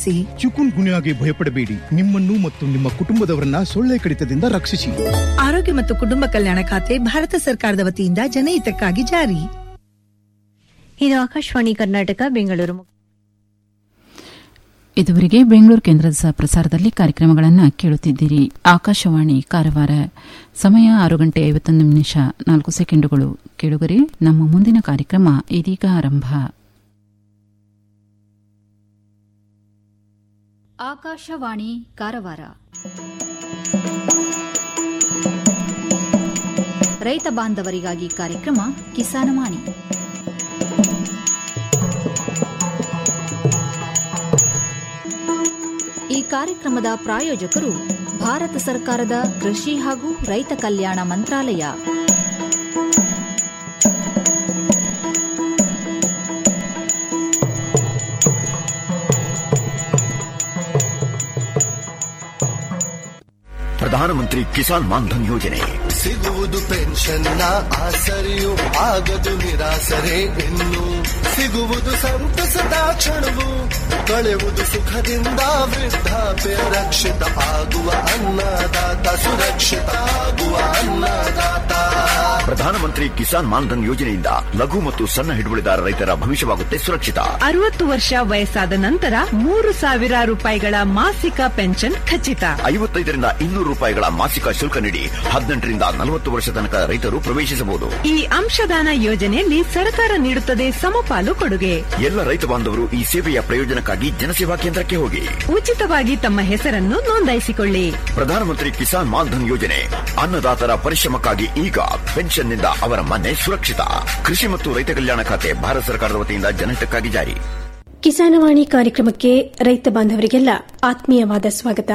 ಬಳಸಿ ಚಿಕುನ್ ಗುನ್ಯಾಗೆ ಭಯಪಡಬೇಡಿ ನಿಮ್ಮನ್ನು ಮತ್ತು ನಿಮ್ಮ ಕುಟುಂಬದವರನ್ನ ಸೊಳ್ಳೆ ಕಡಿತದಿಂದ ರಕ್ಷಿಸಿ ಆರೋಗ್ಯ ಮತ್ತು ಕುಟುಂಬ ಕಲ್ಯಾಣ ಖಾತೆ ಭಾರತ ಸರ್ಕಾರದ ವತಿಯಿಂದ ಜನಹಿತಕ್ಕಾಗಿ ಜಾರಿ ಇದು ಆಕಾಶವಾಣಿ ಕರ್ನಾಟಕ ಬೆಂಗಳೂರು ಇದುವರೆಗೆ ಬೆಂಗಳೂರು ಕೇಂದ್ರದ ಸ- ಪ್ರಸಾರದಲ್ಲಿ ಕಾರ್ಯಕ್ರಮಗಳನ್ನು ಕೇಳುತ್ತಿದ್ದೀರಿ ಆಕಾಶವಾಣಿ ಕಾರವಾರ ಸಮಯ ಆರು ಗಂಟೆ ಐವತ್ತೊಂದು ನಿಮಿಷ ನಾಲ್ಕು ಸೆಕೆಂಡುಗಳು ಕೇಳುಗರೆ ನಮ್ಮ ಮುಂದಿನ ಕಾರ್ಯಕ್ರಮ ಇದೀಗ ಆರಂಭ ಆಕಾಶವಾಣಿ ಕಾರವಾರ ರೈತ ಬಾಂಧವರಿಗಾಗಿ ಕಾರ್ಯಕ್ರಮ ಕಿಸಾನವಾಣಿ ಈ ಕಾರ್ಯಕ್ರಮದ ಪ್ರಾಯೋಜಕರು ಭಾರತ ಸರ್ಕಾರದ ಕೃಷಿ ಹಾಗೂ ರೈತ ಕಲ್ಯಾಣ ಮಂತ್ರಾಲಯ ಪ್ರಧಾನಮಂತ್ರಿ ಕಿಸಾನ್ ಮಾನ್ಧನ್ ಯೋಜನೆ ಸಿಗುವುದು ಪೆನ್ಷನ್ನ ಆಸರೆಯು ಆಗದು ನಿರಾಸರೆ ಇನ್ನು ಸಿಗುವುದು ಸಂತಸದ ಕ್ಷಣವು ಕಳೆಯುವುದು ಸುಖದಿಂದ ವೃದ್ಧಾಪ್ಯ ರಕ್ಷಿತ ಆಗುವ ಅನ್ನದಾತ ಸುರಕ್ಷಿತ ಆಗುವ ಅನ್ನದಾತ ಪ್ರಧಾನಮಂತ್ರಿ ಕಿಸಾನ್ ಮಾನ್ಧನ್ ಯೋಜನೆಯಿಂದ ಲಘು ಮತ್ತು ಸಣ್ಣ ಹಿಡುವಳಿದಾರ ರೈತರ ಭವಿಷ್ಯವಾಗುತ್ತೆ ಸುರಕ್ಷಿತ ಅರವತ್ತು ವರ್ಷ ವಯಸ್ಸಾದ ನಂತರ ಮೂರು ಸಾವಿರ ರೂಪಾಯಿಗಳ ಮಾಸಿಕ ಪೆನ್ಷನ್ ಖಚಿತ ಐವತ್ತೈದರಿಂದ ಇನ್ನೂರು ರೂಪಾಯಿಗಳ ಮಾಸಿಕ ಶುಲ್ಕ ನೀಡಿ ಹದಿನೆಂಟರಿಂದ ನಲವತ್ತು ವರ್ಷ ತನಕ ರೈತರು ಪ್ರವೇಶಿಸಬಹುದು ಈ ಅಂಶದಾನ ಯೋಜನೆಯಲ್ಲಿ ಸರ್ಕಾರ ನೀಡುತ್ತದೆ ಸಮಪಾಲು ಕೊಡುಗೆ ಎಲ್ಲ ರೈತ ಬಾಂಧವರು ಈ ಸೇವೆಯ ಪ್ರಯೋಜನಕ್ಕಾಗಿ ಜನಸೇವಾ ಕೇಂದ್ರಕ್ಕೆ ಹೋಗಿ ಉಚಿತವಾಗಿ ತಮ್ಮ ಹೆಸರನ್ನು ನೋಂದಾಯಿಸಿಕೊಳ್ಳಿ ಪ್ರಧಾನಮಂತ್ರಿ ಕಿಸಾನ್ ಮಾನ್ಧನ್ ಯೋಜನೆ ಅನ್ನದಾತರ ಪರಿಶ್ರಮಕ್ಕಾಗಿ ಈಗ ಪೆನ್ಷನ್ನಿಂದ ಅವರ ಮನೆ ಸುರಕ್ಷಿತ ಕೃಷಿ ಮತ್ತು ರೈತ ಕಲ್ಯಾಣ ಖಾತೆ ಭಾರತ ಸರ್ಕಾರದ ವತಿಯಿಂದ ಜನಹಿತಕ್ಕಾಗಿ ಜಾರಿ ಕಿಸಾನವಾಣಿ ಕಾರ್ಯಕ್ರಮಕ್ಕೆ ರೈತ ಬಾಂಧವರಿಗೆಲ್ಲ ಆತ್ಮೀಯವಾದ ಸ್ವಾಗತ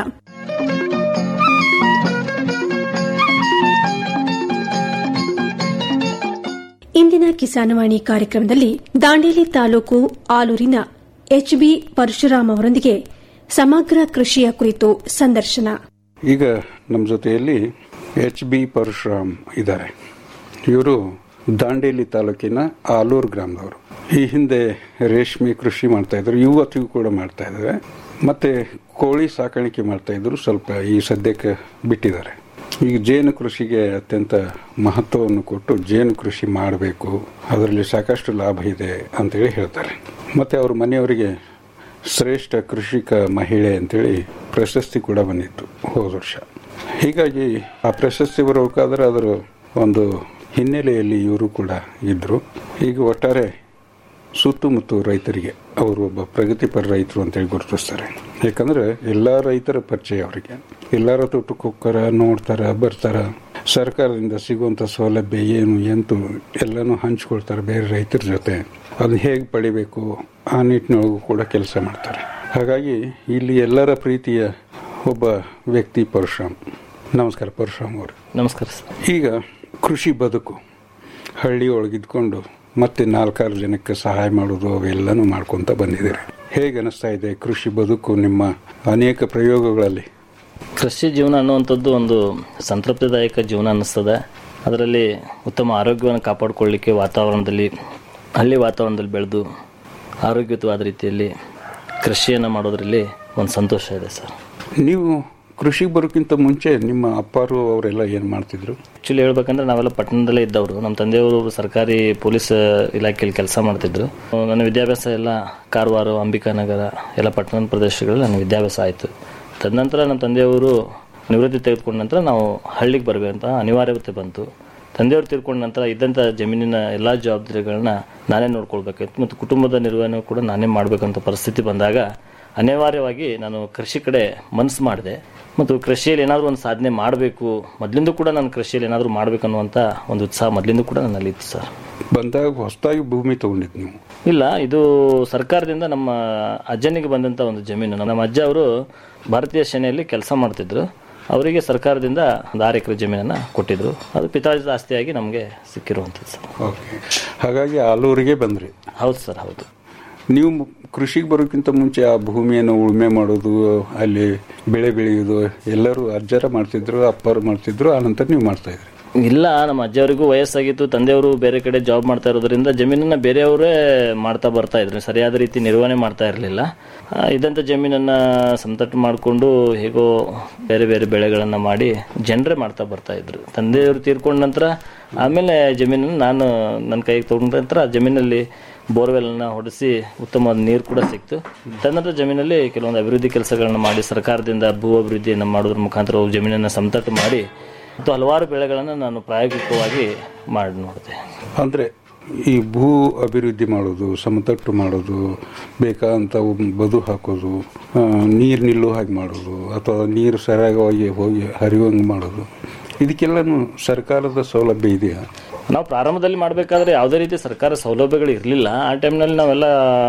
ಇಂದಿನ ಕಿಸಾನವಾಣಿ ಕಾರ್ಯಕ್ರಮದಲ್ಲಿ ದಾಂಡೇಲಿ ತಾಲೂಕು ಆಲೂರಿನ ಎಚ್ಬಿ ಪರಶುರಾಮ್ ಅವರೊಂದಿಗೆ ಸಮಗ್ರ ಕೃಷಿಯ ಕುರಿತು ಸಂದರ್ಶನ ಈಗ ನಮ್ಮ ಜೊತೆಯಲ್ಲಿ ಎಚ್ ಬಿ ಪರಶುರಾಮ್ ಇದ್ದಾರೆ ಇವರು ದಾಂಡೇಲಿ ತಾಲೂಕಿನ ಆಲೂರು ಗ್ರಾಮದವರು ಈ ಹಿಂದೆ ರೇಷ್ಮೆ ಕೃಷಿ ಮಾಡ್ತಾ ಇದ್ರು ಇವತ್ತಿಗೂ ಕೂಡ ಮಾಡ್ತಾ ಇದ್ದಾರೆ ಮತ್ತೆ ಕೋಳಿ ಸಾಕಾಣಿಕೆ ಮಾಡ್ತಾ ಇದ್ರು ಸ್ವಲ್ಪ ಈ ಸದ್ಯಕ್ಕೆ ಬಿಟ್ಟಿದ್ದಾರೆ ಈಗ ಜೇನು ಕೃಷಿಗೆ ಅತ್ಯಂತ ಮಹತ್ವವನ್ನು ಕೊಟ್ಟು ಜೇನು ಕೃಷಿ ಮಾಡಬೇಕು ಅದರಲ್ಲಿ ಸಾಕಷ್ಟು ಲಾಭ ಇದೆ ಅಂತೇಳಿ ಹೇಳ್ತಾರೆ ಮತ್ತೆ ಅವ್ರ ಮನೆಯವರಿಗೆ ಶ್ರೇಷ್ಠ ಕೃಷಿಕ ಮಹಿಳೆ ಅಂತೇಳಿ ಪ್ರಶಸ್ತಿ ಕೂಡ ಬಂದಿತ್ತು ಹೋದ ವರ್ಷ ಹೀಗಾಗಿ ಆ ಪ್ರಶಸ್ತಿ ಬರಬೇಕಾದ್ರೆ ಅದರ ಒಂದು ಹಿನ್ನೆಲೆಯಲ್ಲಿ ಇವರು ಕೂಡ ಇದ್ರು ಈಗ ಒಟ್ಟಾರೆ ಸುತ್ತಮುತ್ತ ರೈತರಿಗೆ ಅವರು ಒಬ್ಬ ಪ್ರಗತಿಪರ ರೈತರು ಅಂತೇಳಿ ಗುರುತಿಸ್ತಾರೆ ಯಾಕಂದ್ರೆ ಎಲ್ಲಾ ರೈತರ ಪರಿಚಯ ಅವರಿಗೆ ಎಲ್ಲರ ತೋಟಕ್ಕೆ ಹೋಗ್ತಾರ ನೋಡ್ತಾರ ಬರ್ತಾರ ಸರ್ಕಾರದಿಂದ ಸಿಗುವಂತ ಸೌಲಭ್ಯ ಏನು ಎಂತು ಎಲ್ಲನೂ ಹಂಚ್ಕೊಳ್ತಾರೆ ಬೇರೆ ರೈತರ ಜೊತೆ ಅದನ್ನ ಹೇಗೆ ಪಡಿಬೇಕು ಆ ನಿಟ್ಟಿನೊಳಗೂ ಕೂಡ ಕೆಲಸ ಮಾಡ್ತಾರೆ ಹಾಗಾಗಿ ಇಲ್ಲಿ ಎಲ್ಲರ ಪ್ರೀತಿಯ ಒಬ್ಬ ವ್ಯಕ್ತಿ ಪರಶುರಾಮ್ ನಮಸ್ಕಾರ ಪರಶುರಾಮ್ ಅವರು ನಮಸ್ಕಾರ ಸರ್ ಈಗ ಕೃಷಿ ಬದುಕು ಹಳ್ಳಿ ಒಳಗಿದ್ಕೊಂಡು ಮತ್ತೆ ನಾಲ್ಕಾರು ಜನಕ್ಕೆ ಸಹಾಯ ಮಾಡೋದು ಅವೆಲ್ಲನೂ ಮಾಡ್ಕೊಂತ ಬಂದಿದ್ದೀರಿ ಹೇಗೆ ಅನಿಸ್ತಾ ಇದೆ ಕೃಷಿ ಬದುಕು ನಿಮ್ಮ ಅನೇಕ ಪ್ರಯೋಗಗಳಲ್ಲಿ ಕೃಷಿ ಜೀವನ ಅನ್ನುವಂಥದ್ದು ಒಂದು ಸಂತೃಪ್ತಿದಾಯಕ ಜೀವನ ಅನ್ನಿಸ್ತದೆ ಅದರಲ್ಲಿ ಉತ್ತಮ ಆರೋಗ್ಯವನ್ನು ಕಾಪಾಡಿಕೊಳ್ಳಿಕ್ಕೆ ವಾತಾವರಣದಲ್ಲಿ ಹಳ್ಳಿ ವಾತಾವರಣದಲ್ಲಿ ಬೆಳೆದು ಆರೋಗ್ಯಯುತವಾದ ರೀತಿಯಲ್ಲಿ ಕೃಷಿಯನ್ನು ಮಾಡೋದ್ರಲ್ಲಿ ಒಂದು ಸಂತೋಷ ಇದೆ ಸರ್ ನೀವು ಕೃಷಿಗೆ ಬರೋಕ್ಕಿಂತ ಮುಂಚೆ ನಿಮ್ಮ ಅಪ್ಪಾರು ಅವರೆಲ್ಲ ಏನು ಮಾಡ್ತಿದ್ರು ಆ್ಯಕ್ಚುಲಿ ಹೇಳ್ಬೇಕಂದ್ರೆ ನಾವೆಲ್ಲ ಪಟ್ಟಣದಲ್ಲೇ ಇದ್ದವರು ನಮ್ಮ ತಂದೆಯವರು ಸರ್ಕಾರಿ ಪೊಲೀಸ್ ಇಲಾಖೆಯಲ್ಲಿ ಕೆಲಸ ಮಾಡ್ತಿದ್ರು ನನ್ನ ವಿದ್ಯಾಭ್ಯಾಸ ಎಲ್ಲ ಕಾರವಾರ ಅಂಬಿಕಾನಗರ ಎಲ್ಲ ಪಟ್ಟಣದ ಪ್ರದೇಶಗಳಲ್ಲಿ ನನ್ನ ವಿದ್ಯಾಭ್ಯಾಸ ಆಯಿತು ತದನಂತರ ನಮ್ಮ ತಂದೆಯವರು ನಿವೃತ್ತಿ ತೆಗೆದುಕೊಂಡ ನಂತರ ನಾವು ಹಳ್ಳಿಗೆ ಬರಬೇಕಂತ ಅನಿವಾರ್ಯತೆ ಬಂತು ತಂದೆಯವರು ತೀರ್ಕೊಂಡ ನಂತರ ಇದ್ದಂಥ ಜಮೀನಿನ ಎಲ್ಲ ಜವಾಬ್ದಾರಿಗಳನ್ನ ನಾನೇ ನೋಡ್ಕೊಳ್ಬೇಕಾಯ್ತು ಮತ್ತು ಕುಟುಂಬದ ನಿರ್ವಹಣೆ ಕೂಡ ನಾನೇ ಮಾಡಬೇಕಂತ ಪರಿಸ್ಥಿತಿ ಬಂದಾಗ ಅನಿವಾರ್ಯವಾಗಿ ನಾನು ಕೃಷಿ ಕಡೆ ಮನಸ್ಸು ಮಾಡಿದೆ ಮತ್ತು ಕೃಷಿಯಲ್ಲಿ ಏನಾದರೂ ಒಂದು ಸಾಧನೆ ಮಾಡಬೇಕು ಮೊದಲಿಂದ ಕೂಡ ನಾನು ಕೃಷಿಯಲ್ಲಿ ಏನಾದರೂ ಮಾಡಬೇಕನ್ನುವಂಥ ಒಂದು ಉತ್ಸಾಹ ಮೊದಲಿಂದ ಕೂಡ ನನ್ನಲ್ಲಿ ಇತ್ತು ಸರ್ ಬಂದಾಗ ಹೊಸದಾಗಿ ಭೂಮಿ ತಗೊಂಡಿದ್ದು ನೀವು ಇಲ್ಲ ಇದು ಸರ್ಕಾರದಿಂದ ನಮ್ಮ ಅಜ್ಜನಿಗೆ ಬಂದಂಥ ಒಂದು ಜಮೀನು ನಮ್ಮ ಅಜ್ಜ ಅವರು ಭಾರತೀಯ ಸೇನೆಯಲ್ಲಿ ಕೆಲಸ ಮಾಡ್ತಿದ್ರು ಅವರಿಗೆ ಸರ್ಕಾರದಿಂದ ಒಂದು ಆರು ಎಕರೆ ಜಮೀನನ್ನು ಕೊಟ್ಟಿದ್ರು ಅದು ಪಿತಾಜಿದ ಆಸ್ತಿಯಾಗಿ ನಮಗೆ ಸಿಕ್ಕಿರುವಂಥದ್ದು ಸರ್ ಓಕೆ ಹಾಗಾಗಿ ಆಲೂರಿಗೆ ಬಂದ್ರಿ ಹೌದು ಸರ್ ಹೌದು ನೀವು ಕೃಷಿಗೆ ಬರೋಕ್ಕಿಂತ ಮುಂಚೆ ಆ ಭೂಮಿಯನ್ನು ಉಳುಮೆ ಮಾಡೋದು ಅಲ್ಲಿ ಬೆಳೆ ಬೆಳೆಯೋದು ಎಲ್ಲರೂ ಅಜ್ಜರ ಮಾಡ್ತಿದ್ರು ಅಪ್ಪರು ಮಾಡ್ತಿದ್ರು ಆನಂತರ ನೀವು ಮಾಡ್ತಾ ಇದ್ರಿ ಇಲ್ಲ ನಮ್ಮ ಅಜ್ಜಿಯವರಿಗೂ ವಯಸ್ಸಾಗಿತ್ತು ತಂದೆಯವರು ಬೇರೆ ಕಡೆ ಜಾಬ್ ಮಾಡ್ತಾ ಇರೋದ್ರಿಂದ ಜಮೀನನ್ನ ಬೇರೆಯವರೇ ಮಾಡ್ತಾ ಬರ್ತಾ ಇದ್ರು ಸರಿಯಾದ ರೀತಿ ನಿರ್ವಹಣೆ ಮಾಡ್ತಾ ಇರಲಿಲ್ಲ ಇದಂತ ಜಮೀನನ್ನ ಸಮತಟ್ಟು ಮಾಡಿಕೊಂಡು ಹೇಗೋ ಬೇರೆ ಬೇರೆ ಬೆಳೆಗಳನ್ನ ಮಾಡಿ ಜನರೇ ಮಾಡ್ತಾ ಬರ್ತಾ ಇದ್ರು ತಂದೆಯವರು ತೀರ್ಕೊಂಡ ನಂತರ ಆಮೇಲೆ ಜಮೀನನ್ನು ನಾನು ನನ್ನ ಕೈಗೆ ತಗೊಂಡ ನಂತರ ಆ ಜಮೀನಲ್ಲಿ ಬೋರ್ವೆಲ್ನ ಹೊಡೆಸಿ ಉತ್ತಮವಾದ ನೀರು ಕೂಡ ಸಿಕ್ತು ತದನಂತರ ಜಮೀನಲ್ಲಿ ಕೆಲವೊಂದು ಅಭಿವೃದ್ಧಿ ಕೆಲಸಗಳನ್ನ ಮಾಡಿ ಸರ್ಕಾರದಿಂದ ಭೂ ಅಭಿವೃದ್ಧಿಯನ್ನು ಮಾಡೋದ್ರ ಮುಖಾಂತರ ಜಮೀನನ್ನು ಸಮತಟ್ಟು ಮಾಡಿ ಮತ್ತು ಹಲವಾರು ಬೆಳೆಗಳನ್ನು ನಾನು ಪ್ರಾಯೋಗಿಕವಾಗಿ ಮಾಡಿ ನೋಡಿದೆ ಅಂದರೆ ಈ ಭೂ ಅಭಿವೃದ್ಧಿ ಮಾಡೋದು ಸಮತಟ್ಟು ಮಾಡೋದು ಬೇಕಾದಂಥ ಬದು ಹಾಕೋದು ನೀರು ನಿಲ್ಲೋ ಹಾಗೆ ಮಾಡೋದು ಅಥವಾ ನೀರು ಸರಿಯಾಗಿ ಹೋಗಿ ಹರಿಯುವಂಗೆ ಮಾಡೋದು ಇದಕ್ಕೆಲ್ಲನೂ ಸರ್ಕಾರದ ಸೌಲಭ್ಯ ಇದೆಯಾ ನಾವು ಪ್ರಾರಂಭದಲ್ಲಿ ಮಾಡಬೇಕಾದ್ರೆ ಯಾವುದೇ ರೀತಿ ಸರ್ಕಾರ ಸೌಲಭ್ಯಗಳು ಇರಲಿಲ್ಲ ಆ ಟೈಮ್ನಲ್ಲಿ ನಾವೆಲ್ಲ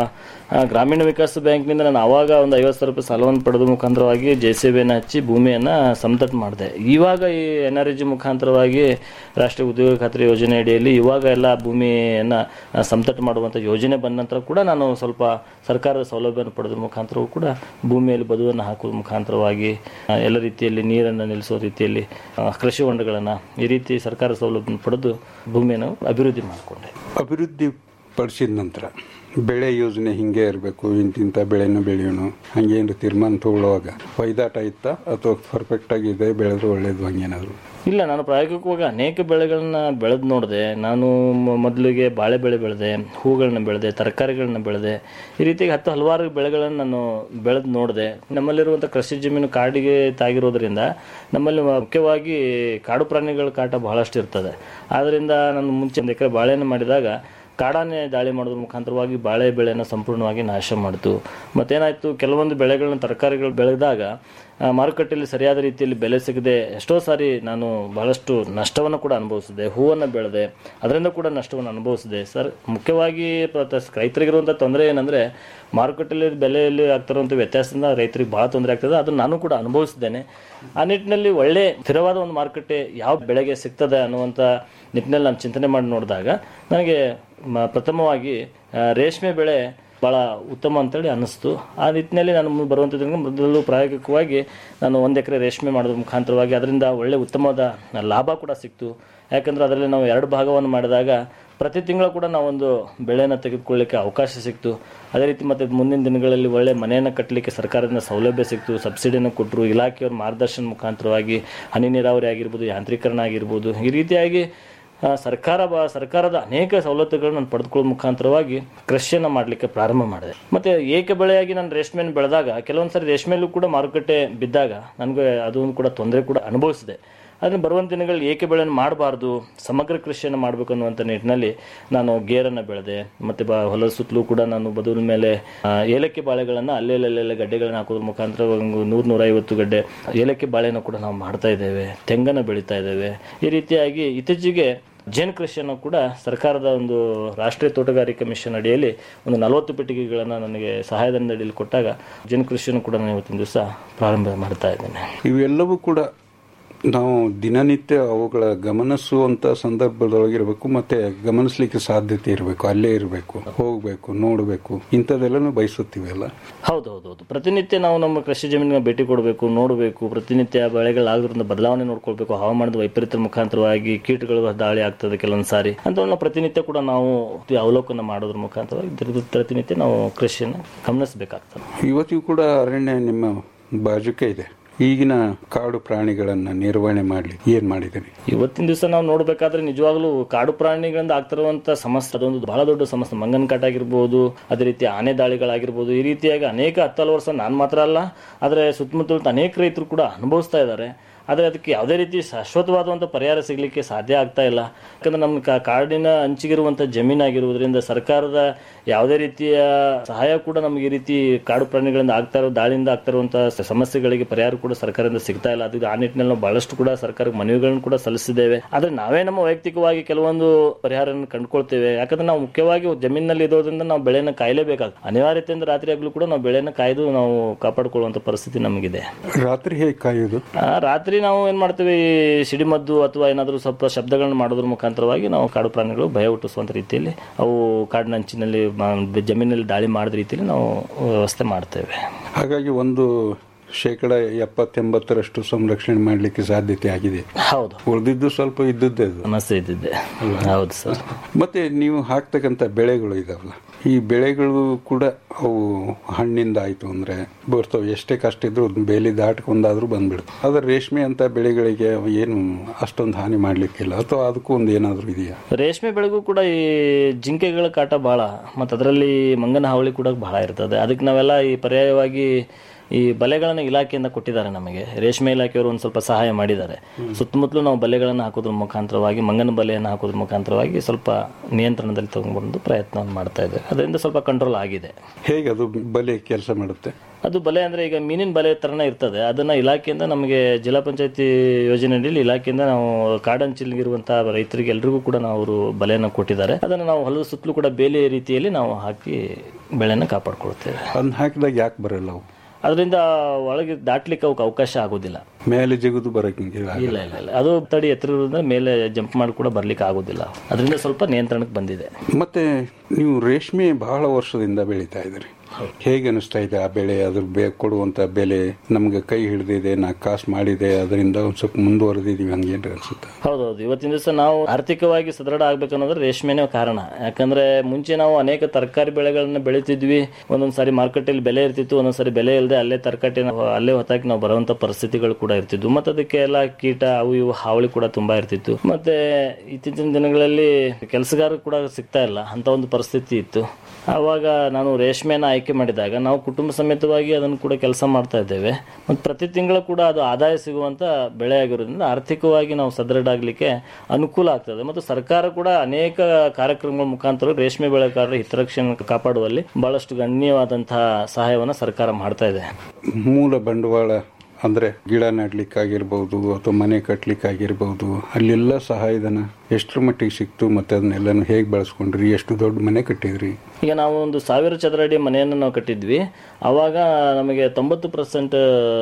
ಆ, ಗ್ರಾಮೀಣ ವಿಕಾಸ ಬ್ಯಾಂಕ್ನಿಂದ ನಾನು ಆವಾಗ ಒಂದು ಐವತ್ತು ಸಾವಿರ ರೂಪಾಯಿ ಸಾಲವನ್ನು ಪಡೆದ ಮುಖಾಂತರವಾಗಿ ಜೆ ಸಿ ಬಿಯನ್ನು ಹಚ್ಚಿ ಭೂಮಿಯನ್ನು ಸಮತಟ್ಟು ಮಾಡಿದೆ ಇವಾಗ ಈ ಎನ್ ಆರ್ ಜಿ ಮುಖಾಂತರವಾಗಿ ರಾಷ್ಟ್ರೀಯ ಉದ್ಯೋಗ ಖಾತ್ರಿ ಯೋಜನೆ ಅಡಿಯಲ್ಲಿ ಇವಾಗ ಎಲ್ಲ ಭೂಮಿಯನ್ನು ಸಮತಟ್ಟು ಮಾಡುವಂಥ ಯೋಜನೆ ಬಂದ ನಂತರ ಕೂಡ ನಾನು ಸ್ವಲ್ಪ ಸರ್ಕಾರದ ಸೌಲಭ್ಯವನ್ನು ಪಡೆದ ಮುಖಾಂತರವೂ ಕೂಡ ಭೂಮಿಯಲ್ಲಿ ಬದುವನ್ನು ಹಾಕುವ ಮುಖಾಂತರವಾಗಿ ಆ, ಎಲ್ಲ ರೀತಿಯಲ್ಲಿ ನೀರನ್ನು ನಿಲ್ಲಿಸುವ ರೀತಿಯಲ್ಲಿ ಆ, ಕೃಷಿ ಹೊಂಡಗಳನ್ನು ಈ ರೀತಿ ಸರ್ಕಾರ ಸೌಲಭ್ಯ ಪಡೆದು ಭೂಮಿಯನ್ನು ಅಭಿವೃದ್ಧಿ ಮಾಡಿಕೊಂಡೆ ಅಭಿವೃದ್ಧಿ ಪಡಿಸಿದ ನಂತರ ಬೆಳೆ ಯೋಜನೆ ಹಿಂಗೆ ಇರಬೇಕು ಇಂತಿಂಥ ಬೆಳೆನ ಬೆಳೆಯೋಣ ಹಂಗೇನು ತೀರ್ಮಾನ ತಗೊಳ್ಳುವಾಗ ಹೊಯ್ದಾಟ ಇತ್ತಾ ಅಥವಾ ಪರ್ಫೆಕ್ಟ್ ಆಗಿದೆ ಬೆಳೆದ್ರೆ ಒಳ್ಳೇದು ಹಂಗೇನಾದ್ರು ಇಲ್ಲ ನಾನು ಪ್ರಾಯೋಗಿಕವಾಗಿ ಅನೇಕ ಬೆಳೆಗಳನ್ನ ಬೆಳೆದು ನೋಡಿದೆ ನಾನು ಮ- ಮೊದಲಿಗೆ ಬಾಳೆ ಬೆಳೆ ಬೆಳೆದೆ ಹೂಗಳನ್ನ ಬೆಳೆದೆ ತರಕಾರಿಗಳನ್ನ ಬೆಳೆದೆ ಈ ರೀತಿಯಾಗಿ ಹತ್ತು ಹಲವಾರು ಬೆಳೆಗಳನ್ನು ನಾನು ಬೆಳೆದು ನೋಡಿದೆ ನಮ್ಮಲ್ಲಿರುವಂಥ ಕೃಷಿ ಜಮೀನು ಕಾಡಿಗೆ ತಾಗಿರೋದ್ರಿಂದ ನಮ್ಮಲ್ಲಿ ಮುಖ್ಯವಾಗಿ ಕಾಡು ಪ್ರಾಣಿಗಳ ಕಾಟ ಬಹಳಷ್ಟು ಇರ್ತದೆ ಆದ್ದರಿಂದ ನಾನು ಮುಂಚೆ ಒಂದು ಎಕರೆ ಬಾಳೆಯನ್ನು ಮಾಡಿದಾಗ ಕಾಡಾನೆ ದಾಳಿ ಮಾಡೋದ್ರ ಮುಖಾಂತರವಾಗಿ ಬಾಳೆ ಬೆಳೆಯನ್ನು ಸಂಪೂರ್ಣವಾಗಿ ನಾಶ ಮಾಡಿತು ಮತ್ತೇನಾಯಿತು ಕೆಲವೊಂದು ಬೆಳೆಗಳನ್ನ ತರಕಾರಿಗಳು ಬೆಳೆದಾಗ ಆ, ಮಾರುಕಟ್ಟೆಯಲ್ಲಿ ಸರಿಯಾದ ರೀತಿಯಲ್ಲಿ ಬೆಲೆ ಸಿಗದೆ ಎಷ್ಟೋ ಸಾರಿ ನಾನು ಬಹಳಷ್ಟು ನಷ್ಟವನ್ನು ಕೂಡ ಅನುಭವಿಸಿದೆ ಹೂವನ್ನು ಬೆಳೆದೆ ಅದರಿಂದ ಕೂಡ ನಷ್ಟವನ್ನು ಅನುಭವಿಸಿದೆ ಸರ್ ಮುಖ್ಯವಾಗಿ ಪ್ರ- ರೈತರಿಗಿರುವಂಥ ತೊಂದರೆ ಏನಂದರೆ ಮಾರುಕಟ್ಟೆಯಲ್ಲಿ ಬೆಲೆಯಲ್ಲಿ ಆಗ್ತಿರುವಂಥ ವ್ಯತ್ಯಾಸದಿಂದ ರೈತರಿಗೆ ಭಾಳ ತೊಂದರೆ ಆಗ್ತದೆ ಅದನ್ನು ನಾನು ಕೂಡ ಅನುಭವಿಸಿದ್ದೇನೆ ಆ ನಿಟ್ಟಿನಲ್ಲಿ ಒಳ್ಳೆ ಸ್ಥಿರವಾದ ಒಂದು ಮಾರುಕಟ್ಟೆ ಯಾವ ಬೆಳೆಗೆ ಸಿಗ್ತದೆ ಅನ್ನುವಂಥ ನಿಟ್ಟಿನಲ್ಲಿ ನಾನು ಚಿಂತನೆ ಮಾಡಿ ನೋಡಿದಾಗ ನನಗೆ ಮ- ಪ್ರಥಮವಾಗಿ ಆ, ರೇಷ್ಮೆ ಬೆಳೆ ಭಾಳ ಉತ್ತಮ ಅಂತೇಳಿ ಅನ್ನಿಸ್ತು ಆ ನಿಟ್ಟಿನಲ್ಲಿ ನಾನು ಮುಂದೆ ಬರುವಂಥದ್ರಿಂದ ಮೊದಲು ಪ್ರಾಯೋಗಿಕವಾಗಿ ನಾನು ಒಂದು ಎಕರೆ ರೇಷ್ಮೆ ಮಾಡೋದ್ರ ಮುಖಾಂತರವಾಗಿ ಅದರಿಂದ ಒಳ್ಳೆ ಉತ್ತಮವಾದ ಲಾಭ ಕೂಡ ಸಿಕ್ತು ಯಾಕಂದರೆ ಅದರಲ್ಲಿ ನಾವು ಎರಡು ಭಾಗವನ್ನು ಮಾಡಿದಾಗ ಪ್ರತಿ ತಿಂಗಳು ಕೂಡ ನಾವೊಂದು ಬೆಳೆಯನ್ನು ತೆಗೆದುಕೊಳ್ಳಿಕ್ಕೆ ಅವಕಾಶ ಸಿಕ್ತು ಅದೇ ರೀತಿ ಮತ್ತು ಮುಂದಿನ ದಿನಗಳಲ್ಲಿ ಒಳ್ಳೆ ಮನೆಯನ್ನು ಕಟ್ಟಲಿಕ್ಕೆ ಸರ್ಕಾರದಿಂದ ಸೌಲಭ್ಯ ಸಿಕ್ತು ಸಬ್ಸಿಡಿಯನ್ನು ಕೊಟ್ಟರು ಇಲಾಖೆಯವ್ರ ಮಾರ್ಗದರ್ಶನ ಮುಖಾಂತರವಾಗಿ ಹನಿ ನೀರಾವರಿ ಆಗಿರ್ಬೋದು ಯಾಂತ್ರೀಕರಣ ಆಗಿರ್ಬೋದು ಈ ರೀತಿಯಾಗಿ ಆ, ಸರ್ಕಾರ ಬ ಸರ್ಕಾರದ ಅನೇಕ ಸವಲತ್ತುಗಳನ್ನು ನಾನು ಪಡೆದುಕೊಳ್ಳೋ ಮುಖಾಂತರವಾಗಿ ಕೃಷಿಯನ್ನು ಮಾಡಲಿಕ್ಕೆ ಪ್ರಾರಂಭ ಮಾಡಿದೆ ಮತ್ತು ಏಕ ಬೆಳೆಯಾಗಿ ನಾನು ರೇಷ್ಮೆಯನ್ನು ಬೆಳೆದಾಗ ಕೆಲವೊಂದು ಸಾರಿ ರೇಷ್ಮೆಯಲ್ಲೂ ಕೂಡ ಮಾರುಕಟ್ಟೆ ಬಿದ್ದಾಗ ನನಗೆ ಅದೊಂದು ಕೂಡ ತೊಂದರೆ ಕೂಡ ಅನುಭವಿಸಿದೆ ಅದನ್ನು ಬರುವಂಥ ದಿನಗಳಲ್ಲಿ ಏಕೆ ಬೆಳೆಯನ್ನು ಮಾಡಬಾರ್ದು ಸಮಗ್ರ ಕೃಷಿಯನ್ನು ಮಾಡಬೇಕು ಅನ್ನುವಂಥ ನಿಟ್ಟಿನಲ್ಲಿ ನಾನು ಗೇರನ್ನು ಬೆಳೆದೆ ಮತ್ತು ಬಾ ಹೊಲದ ಸುತ್ತಲೂ ಕೂಡ ನಾನು ಬದುವಿನ ಮೇಲೆ ಆ, ಏಲಕ್ಕಿ ಬಾಳೆಗಳನ್ನು ಅಲ್ಲೇ ಅಲ್ಲೆಲ್ಲ ಗಡ್ಡೆಗಳನ್ನು ಹಾಕೋದ್ರ ಮುಖಾಂತರ ಒಂದು ನೂರು ನೂರೈವತ್ತು ಗಡ್ಡೆ ಏಲಕ್ಕಿ ಬಾಳೆಯನ್ನು ಕೂಡ ನಾವು ಮಾಡ್ತಾ ಇದ್ದೇವೆ ತೆಂಗನ್ನು ಬೆಳೀತಾ ಇದ್ದೇವೆ ಈ ರೀತಿಯಾಗಿ ಇತ್ತೀಚೆಗೆ ಜೇನು ಕೃಷಿಯನ್ನು ಕೂಡ ಸರ್ಕಾರದ ಒಂದು ರಾಷ್ಟ್ರೀಯ ತೋಟಗಾರಿಕೆ ಮಿಷನ್ ಅಡಿಯಲ್ಲಿ ಒಂದು ನಲವತ್ತು ಪೆಟ್ಟಿಗೆಗಳನ್ನು ನನಗೆ ಸಹಾಯಧನದ ಅಡಿಯಲ್ಲಿ ಕೊಟ್ಟಾಗ ಜೇನು ಕೃಷಿಯನ್ನು ಕೂಡ ನಾನು ಇವತ್ತಿನ ದಿವಸ ಪ್ರಾರಂಭ ಮಾಡ್ತಾ ಇದ್ದೇನೆ ಇವೆಲ್ಲವೂ ಕೂಡ ನಾವು ದಿನನಿತ್ಯ ಅವುಗಳ ಗಮನಿಸುವಂತ ಸಂದರ್ಭದೊಳಗಿರಬೇಕು ಮತ್ತೆ ಗಮನಿಸ್ಲಿಕ್ಕೆ ಸಾಧ್ಯತೆ ಇರಬೇಕು ಅಲ್ಲೇ ಇರಬೇಕು ಹೋಗ್ಬೇಕು ನೋಡಬೇಕು ಇಂಥದ್ದೆಲ್ಲನೂ ಬಯಸುತ್ತೀವಲ್ಲ ಹೌದೌದೌದು ಪ್ರತಿನಿತ್ಯ ನಾವು ನಮ್ಮ ಕೃಷಿ ಜಮೀನಿಗೆ ಭೇಟಿ ಕೊಡಬೇಕು ನೋಡಬೇಕು ಪ್ರತಿನಿತ್ಯ ಬೆಳೆಗಳಾಗೋದ್ರಿಂದ ಬದಲಾವಣೆ ನೋಡ್ಕೊಳ್ಬೇಕು ಹವಾಮಾನದ ವೈಪರೀತ್ಯ ಮುಖಾಂತರವಾಗಿ ಕೀಟಗಳು ದಾಳಿ ಆಗ್ತದೆ ಕೆಲವೊಂದು ಸಾರಿ ಅಂತ ನಾವು ಪ್ರತಿನಿತ್ಯ ಕೂಡ ನಾವು ಅವಲೋಕನ ಮಾಡೋದ್ರ ಮುಖಾಂತರವಾಗಿ ದಿನದ ಪ್ರತಿನಿತ್ಯ ನಾವು ಕೃಷಿಯನ್ನು ಗಮನಿಸಬೇಕಾಗ್ತದೆ ಇವತ್ತಿಗೂ ಕೂಡ ಅರಣ್ಯ ನಿಮ್ಮ ಬಾಜುಕೆ ಇದೆ ಈಗಿನ ಕಾಡು ಪ್ರಾಣಿಗಳನ್ನ ನಿರ್ವಹಣೆ ಮಾಡ್ಲಿ ಏನ್ ಮಾಡಿದ್ದೀರಿ ಇವತ್ತಿನ ದಿವಸ ನಾವು ನೋಡಬೇಕಾದ್ರೆ ನಿಜವಾಗ್ಲೂ ಕಾಡು ಪ್ರಾಣಿಗಳಿಂದ ಆಗ್ತಿರುವಂತ ಸಮಸ್ಯೆ ಅದೊಂದು ಬಹಳ ದೊಡ್ಡ ಸಮಸ್ಯೆ ಮಂಗನ ಕಾಟ ಆಗಿರ್ಬೋದು ಅದೇ ರೀತಿ ಆನೆ ದಾಳಿಗಳಾಗಿರ್ಬೋದು ಈ ರೀತಿಯಾಗಿ ಅನೇಕ ಹತ್ತಲು ವರ್ಷ ನಾನು ಮಾತ್ರ ಅಲ್ಲ ಆದರೆ ಸುತ್ತಮುತ್ತಲ ಅನೇಕ ರೈತರು ಕೂಡ ಅನುಭವಿಸ್ತಾ ಇದ್ದಾರೆ ಆದರೆ ಅದಕ್ಕೆ ಯಾವುದೇ ರೀತಿ ಶಾಶ್ವತವಾದಂಥ ಪರಿಹಾರ ಸಿಗಲಿಕ್ಕೆ ಸಾಧ್ಯ ಆಗ್ತಾ ಇಲ್ಲ ಯಾಕಂದ್ರೆ ನಮ್ಮ ಕಾ- ಕಾಡಿನ ಅಂಚಿಗಿರುವಂಥ ಜಮೀನಾಗಿರುವುದರಿಂದ ಸರ್ಕಾರದ ಯಾವುದೇ ರೀತಿಯ ಸಹಾಯ ಕೂಡ ನಮಗೆ ಈ ರೀತಿ ಕಾಡು ಪ್ರಾಣಿಗಳಿಂದ ಆಗ್ತಾ ಇರೋ ದಾಳಿಯಿಂದ ಆಗ್ತಾ ಇರುವಂಥ ಸಮಸ್ಯೆಗಳಿಗೆ ಪರಿಹಾರ ಕೂಡ ಸರ್ಕಾರದಿಂದ ಸಿಗ್ತಾ ಇಲ್ಲ ಅದು ಆ ನಿಟ್ಟಿನಲ್ಲಿ ನಾವು ಬಹಳಷ್ಟು ಕೂಡ ಸರ್ಕಾರಕ್ಕೆ ಮನವಿಗಳನ್ನು ಕೂಡ ಸಲ್ಲಿಸಿದ್ದೇವೆ ಆದರೆ ನಾವೇ ನಮ್ಮ ವೈಯಕ್ತಿಕವಾಗಿ ಕೆಲವೊಂದು ಪರಿಹಾರವನ್ನು ಕಂಡುಕೊಳ್ತೇವೆ ಯಾಕಂದ್ರೆ ನಾವು ಮುಖ್ಯವಾಗಿ ಜಮೀನಿನಲ್ಲಿ ಇರೋದ್ರಿಂದ ನಾವು ಬೆಳೆಯನ್ನು ಕಾಯಲೇಬೇಕಾಗ್ತದೆ ಅನಿವಾರ್ಯತೆಯಿಂದ ರಾತ್ರಿ ಆಗಲೂ ಕೂಡ ನಾವು ಬೆಳೆಯನ್ನು ಕಾಯ್ದು ನಾವು ಕಾಪಾಡಿಕೊಳ್ಳುವಂಥ ಪರಿಸ್ಥಿತಿ ನಮಗಿದೆ ರಾತ್ರಿ ಹೇಗೆ ಕಾಯೋದು ಆ, ರಾತ್ರಿ ನಾವು ಏನ್ ಮಾಡ್ತೀವಿ ಈ ಸಿಡಿಮದ್ದು ಅಥವಾ ಏನಾದರೂ ಸ್ವಲ್ಪ ಶಬ್ದಗಳನ್ನ ಮಾಡೋದ್ರ ಮುಖಾಂತರವಾಗಿ ನಾವು ಕಾಡು ಪ್ರಾಣಿಗಳು ಭಯ ಹುಟ್ಟಿಸುವಂತ ರೀತಿಯಲ್ಲಿ ಅವು ಕಾಡಿನ ಅಂಚಿನಲ್ಲಿ ಮ- ಜಮೀನಲ್ಲಿ ದಾಳಿ ಮಾಡಿದ ರೀತಿಯಲ್ಲಿ ನಾವು ವ್ಯವಸ್ಥೆ ಮಾಡ್ತೇವೆ ಹಾಗಾಗಿ ಒಂದು ಶೇಕಡ ಎಪ್ಪತ್ತೆಂಬತ್ತರಷ್ಟು ಸಂರಕ್ಷಣೆ ಮಾಡಲಿಕ್ಕೆ ಸಾಧ್ಯತೆ ಆಗಿದೆ ಹೌದು ಉಳಿದಿದ್ದು ಸ್ವಲ್ಪ ಇದ್ದದ್ದೇ ಅದು ಸಮಸ್ಯೆ ಇದ್ದಿದ್ದೆ ಹೌದು ಸರ್ ಮತ್ತೆ ನೀವು ಹಾಕ್ತಕ್ಕಂಥ ಬೆಳೆಗಳು ಇದಾವಲ್ಲ ಈ ಬೆಳೆಗಳು ಕೂಡ ಅವು ಹಣ್ಣಿಂದ ಆಯ್ತು ಅಂದ್ರೆ ಬರ್ತವೆ ಎಷ್ಟೇ ಕಷ್ಟ ಇದ್ರು ಅದ್ನ ಬೇಲಿ ದಾಟ್ಕೊಂಡಾದ್ರೂ ಬಂದ್ಬಿಡುತ್ತೆ ಆದ್ರೆ ರೇಷ್ಮೆ ಅಂತ ಬೆಳೆಗಳಿಗೆ ಅವು ಏನು ಅಷ್ಟೊಂದು ಹಾನಿ ಮಾಡ್ಲಿಕ್ಕಿಲ್ಲ ಅಥವಾ ಅದಕ್ಕೂ ಒಂದು ಏನಾದ್ರೂ ಇದೆಯಾ ರೇಷ್ಮೆ ಬೆಳೆಗೂ ಕೂಡ ಈ ಜಿಂಕೆಗಳ ಕಾಟ ಬಹಳ ಮತ್ತು ಅದರಲ್ಲಿ ಮಂಗನ ಹಾವಳಿ ಕೂಡ ಬಹಳ ಇರ್ತದೆ ಅದಕ್ಕೆ ನಾವೆಲ್ಲ ಈ ಪರ್ಯಾಯವಾಗಿ ಈ ಬಲೆಗಳನ್ನು ಇಲಾಖೆಯಿಂದ ಕೊಟ್ಟಿದ್ದಾರೆ ನಮಗೆ ರೇಷ್ಮೆ ಇಲಾಖೆಯವರು ಒಂದು ಸ್ವಲ್ಪ ಸಹಾಯ ಮಾಡಿದ್ದಾರೆ ಸುತ್ತಮುತ್ತಲು ನಾವು ಬಲೆಗಳನ್ನು ಹಾಕೋದ್ರ ಮುಖಾಂತರವಾಗಿ ಮಂಗನ ಬಲೆಯನ್ನು ಹಾಕೋದ್ರ ಮುಖಾಂತರವಾಗಿ ಸ್ವಲ್ಪ ನಿಯಂತ್ರಣದಲ್ಲಿ ತಗೊಂಡ್ಬಂದು ಪ್ರಯತ್ನವನ್ನು ಮಾಡ್ತಾ ಇದ್ದೇವೆ ಅದರಿಂದ ಸ್ವಲ್ಪ ಕಂಟ್ರೋಲ್ ಆಗಿದೆ ಹೇಗೆ ಅದು ಬಲೆ ಕೆಲಸ ಮಾಡುತ್ತೆ ಅದು ಬಲೆ ಅಂದ್ರೆ ಈಗ ಮೀನಿನ ಬಲೆ ತರನೇ ಇರ್ತದೆ ಅದನ್ನ ಇಲಾಖೆಯಿಂದ ನಮಗೆ ಜಿಲ್ಲಾ ಪಂಚಾಯತಿ ಯೋಜನೆಯಲ್ಲಿ ಇಲಾಖೆಯಿಂದ ನಾವು ಕಾಡಂಚಿಲ್ಗಿರುವಂತಹ ರೈತರಿಗೆ ಎಲ್ರಿಗೂ ಕೂಡ ನಾವು ಅವರು ಬಲೆಯನ್ನು ಕೊಟ್ಟಿದ್ದಾರೆ ಅದನ್ನು ನಾವು ಹೊಲದ ಸುತ್ತಲೂ ಕೂಡ ಬೇಲಿ ರೀತಿಯಲ್ಲಿ ನಾವು ಹಾಕಿ ಬೆಳೆನ ಕಾಪಾಡ್ಕೊಳ್ತೇವೆ ಅದನ್ನ ಹಾಕಿದಾಗ ಯಾಕೆ ಬರಲ್ಲ ಅವು ಅದರಿಂದ ಒಳಗೆ ದಾಟ್ಲಿಕ್ಕೆ ಅವಕ್ಕೆ ಅವಕಾಶ ಆಗೋದಿಲ್ಲ ಮೇಲೆ ಜಿಗುದು ಬರಕ್ಕಿಲ್ಲ ಇಲ್ಲ ಇಲ್ಲ ಇಲ್ಲ ಅದು ತಡಿ ಎತ್ತರ ಇರೋದ್ರಿಂದ ಮೇಲೆ ಜಂಪ್ ಮಾಡಿ ಕೂಡ ಬರ್ಲಿಕ್ಕೆ ಆಗೋದಿಲ್ಲ ಅದರಿಂದ ಸ್ವಲ್ಪ ನಿಯಂತ್ರಣಕ್ಕೆ ಬಂದಿದೆ ಮತ್ತೆ ನೀವು ರೇಷ್ಮೆ ಬಹಳ ವರ್ಷದಿಂದ ಬೆಳೀತಾ ಇದ್ರಿ ಹೇಗೆ ಅನಿಸ್ತಾ ಇದೆ ಆ ಬೆಳೆ ಅದ್ರ ಬೇ ಕೊಡುವಂತ ಬೆಲೆ ನಮ್ಗೆ ಕೈ ಹಿಡಿದಿದೆ ನಾ ಕಾಸು ಮಾಡಿದೆ ಅದರಿಂದ ಒಂದ್ ಸ್ವಲ್ಪ ಮುಂದುವರೆದಿದೀವಿ ಹಂಗೇನ್ರಿ ಅನ್ಸುತ್ತೆ ಹೌದೌದು ಇವತ್ತಿನ ದಿವಸ ನಾವು ಆರ್ಥಿಕವಾಗಿ ಸದೃಢ ಆಗ್ಬೇಕನ್ನೋದ್ರೆ ರೇಷ್ಮೆನೇ ಕಾರಣ ಯಾಕಂದ್ರೆ ಮುಂಚೆ ನಾವು ಅನೇಕ ತರಕಾರಿ ಬೆಳೆಗಳನ್ನ ಬೆಳಿತಿದ್ವಿ ಒಂದೊಂದ್ ಸಾರಿ ಮಾರ್ಕೆಟಲ್ಲಿ ಬೆಲೆ ಇರ್ತಿತ್ತು ಒಂದೊಂದ್ ಸಾರಿ ಬೆಲೆ ಇಲ್ಲದೆ ಅಲ್ಲೇ ತರಕಾರಿ ಅಲ್ಲೇ ಹೊತ್ತಾಕಿ ನಾವು ಬರುವಂತ ಪರಿಸ್ಥಿತಿಗಳು ಕೂಡ ಇರ್ತಿದ್ವು ಮತ್ತೆ ಅದಕ್ಕೆ ಎಲ್ಲ ಕೀಟ ಅವು ಇವು ಹಾವಳಿ ಕೂಡ ತುಂಬಾ ಇರ್ತಿತ್ತು ಮತ್ತೆ ಇತ್ತೀಚಿನ ದಿನಗಳಲ್ಲಿ ಕೆಲಸಗಾರರು ಕೂಡ ಸಿಗ್ತಾ ಇಲ್ಲ ಅಂತ ಒಂದು ಪರಿಸ್ಥಿತಿ ಇತ್ತು ಆವಾಗ ನಾನು ರೇಷ್ಮೆನ ಆಯ್ಕೆ ಮಾಡಿದಾಗ ನಾವು ಕುಟುಂಬ ಸಮೇತವಾಗಿ ಅದನ್ನು ಕೂಡ ಕೆಲಸ ಮಾಡ್ತಾ ಇದ್ದೇವೆ ಮತ್ತು ಪ್ರತಿ ತಿಂಗಳು ಕೂಡ ಅದು ಆದಾಯ ಸಿಗುವಂತ ಬೆಳೆ ಆಗಿರೋದ್ರಿಂದ ಆರ್ಥಿಕವಾಗಿ ನಾವು ಸದೃಢ ಆಗಲಿಕ್ಕೆ ಅನುಕೂಲ ಆಗ್ತದೆ ಮತ್ತು ಸರ್ಕಾರ ಕೂಡ ಅನೇಕ ಕಾರ್ಯಕ್ರಮಗಳ ಮುಖಾಂತರ ರೇಷ್ಮೆ ಬೆಳೆಗಾರರ ಹಿತರಕ್ಷಣೆ ಕಾಪಾಡುವಲ್ಲಿ ಬಹಳಷ್ಟು ಗಣ್ಯವಾದಂತಹ ಸಹಾಯವನ್ನು ಸರ್ಕಾರ ಮಾಡ್ತಾ ಇದೆ ಮೂಲ ಬಂಡವಾಳ ಅಂದ್ರೆ ಗಿಡ ನೆಡ್ಲಿಕ್ಕಾಗಿರ್ಬೋದು ಅಥವಾ ಮನೆ ಕಟ್ಲಿಕ್ಕಾಗಿರ್ಬೋದು ಅಲ್ಲೆಲ್ಲ ಸಹಾಯಧನ ಎಷ್ಟರ ಮಟ್ಟಿಗೆ ಸಿಕ್ತು ಮತ್ತೆ ಅದನ್ನೆಲ್ಲನು ಹೇಗೆ ಬಳಸ್ಕೊಂಡ್ರಿ ಎಷ್ಟು ದೊಡ್ಡ ಮನೆ ಕಟ್ಟಿದ್ರಿ ಈಗ ನಾವು ಒಂದು ಸಾವಿರ ಚದರ ಅಡಿ ಮನೆಯನ್ನು ನಾವು ಕಟ್ಟಿದ್ವಿ ಅವಾಗ ನಮಗೆ ತೊಂಬತ್ತು ಪರ್ಸೆಂಟ್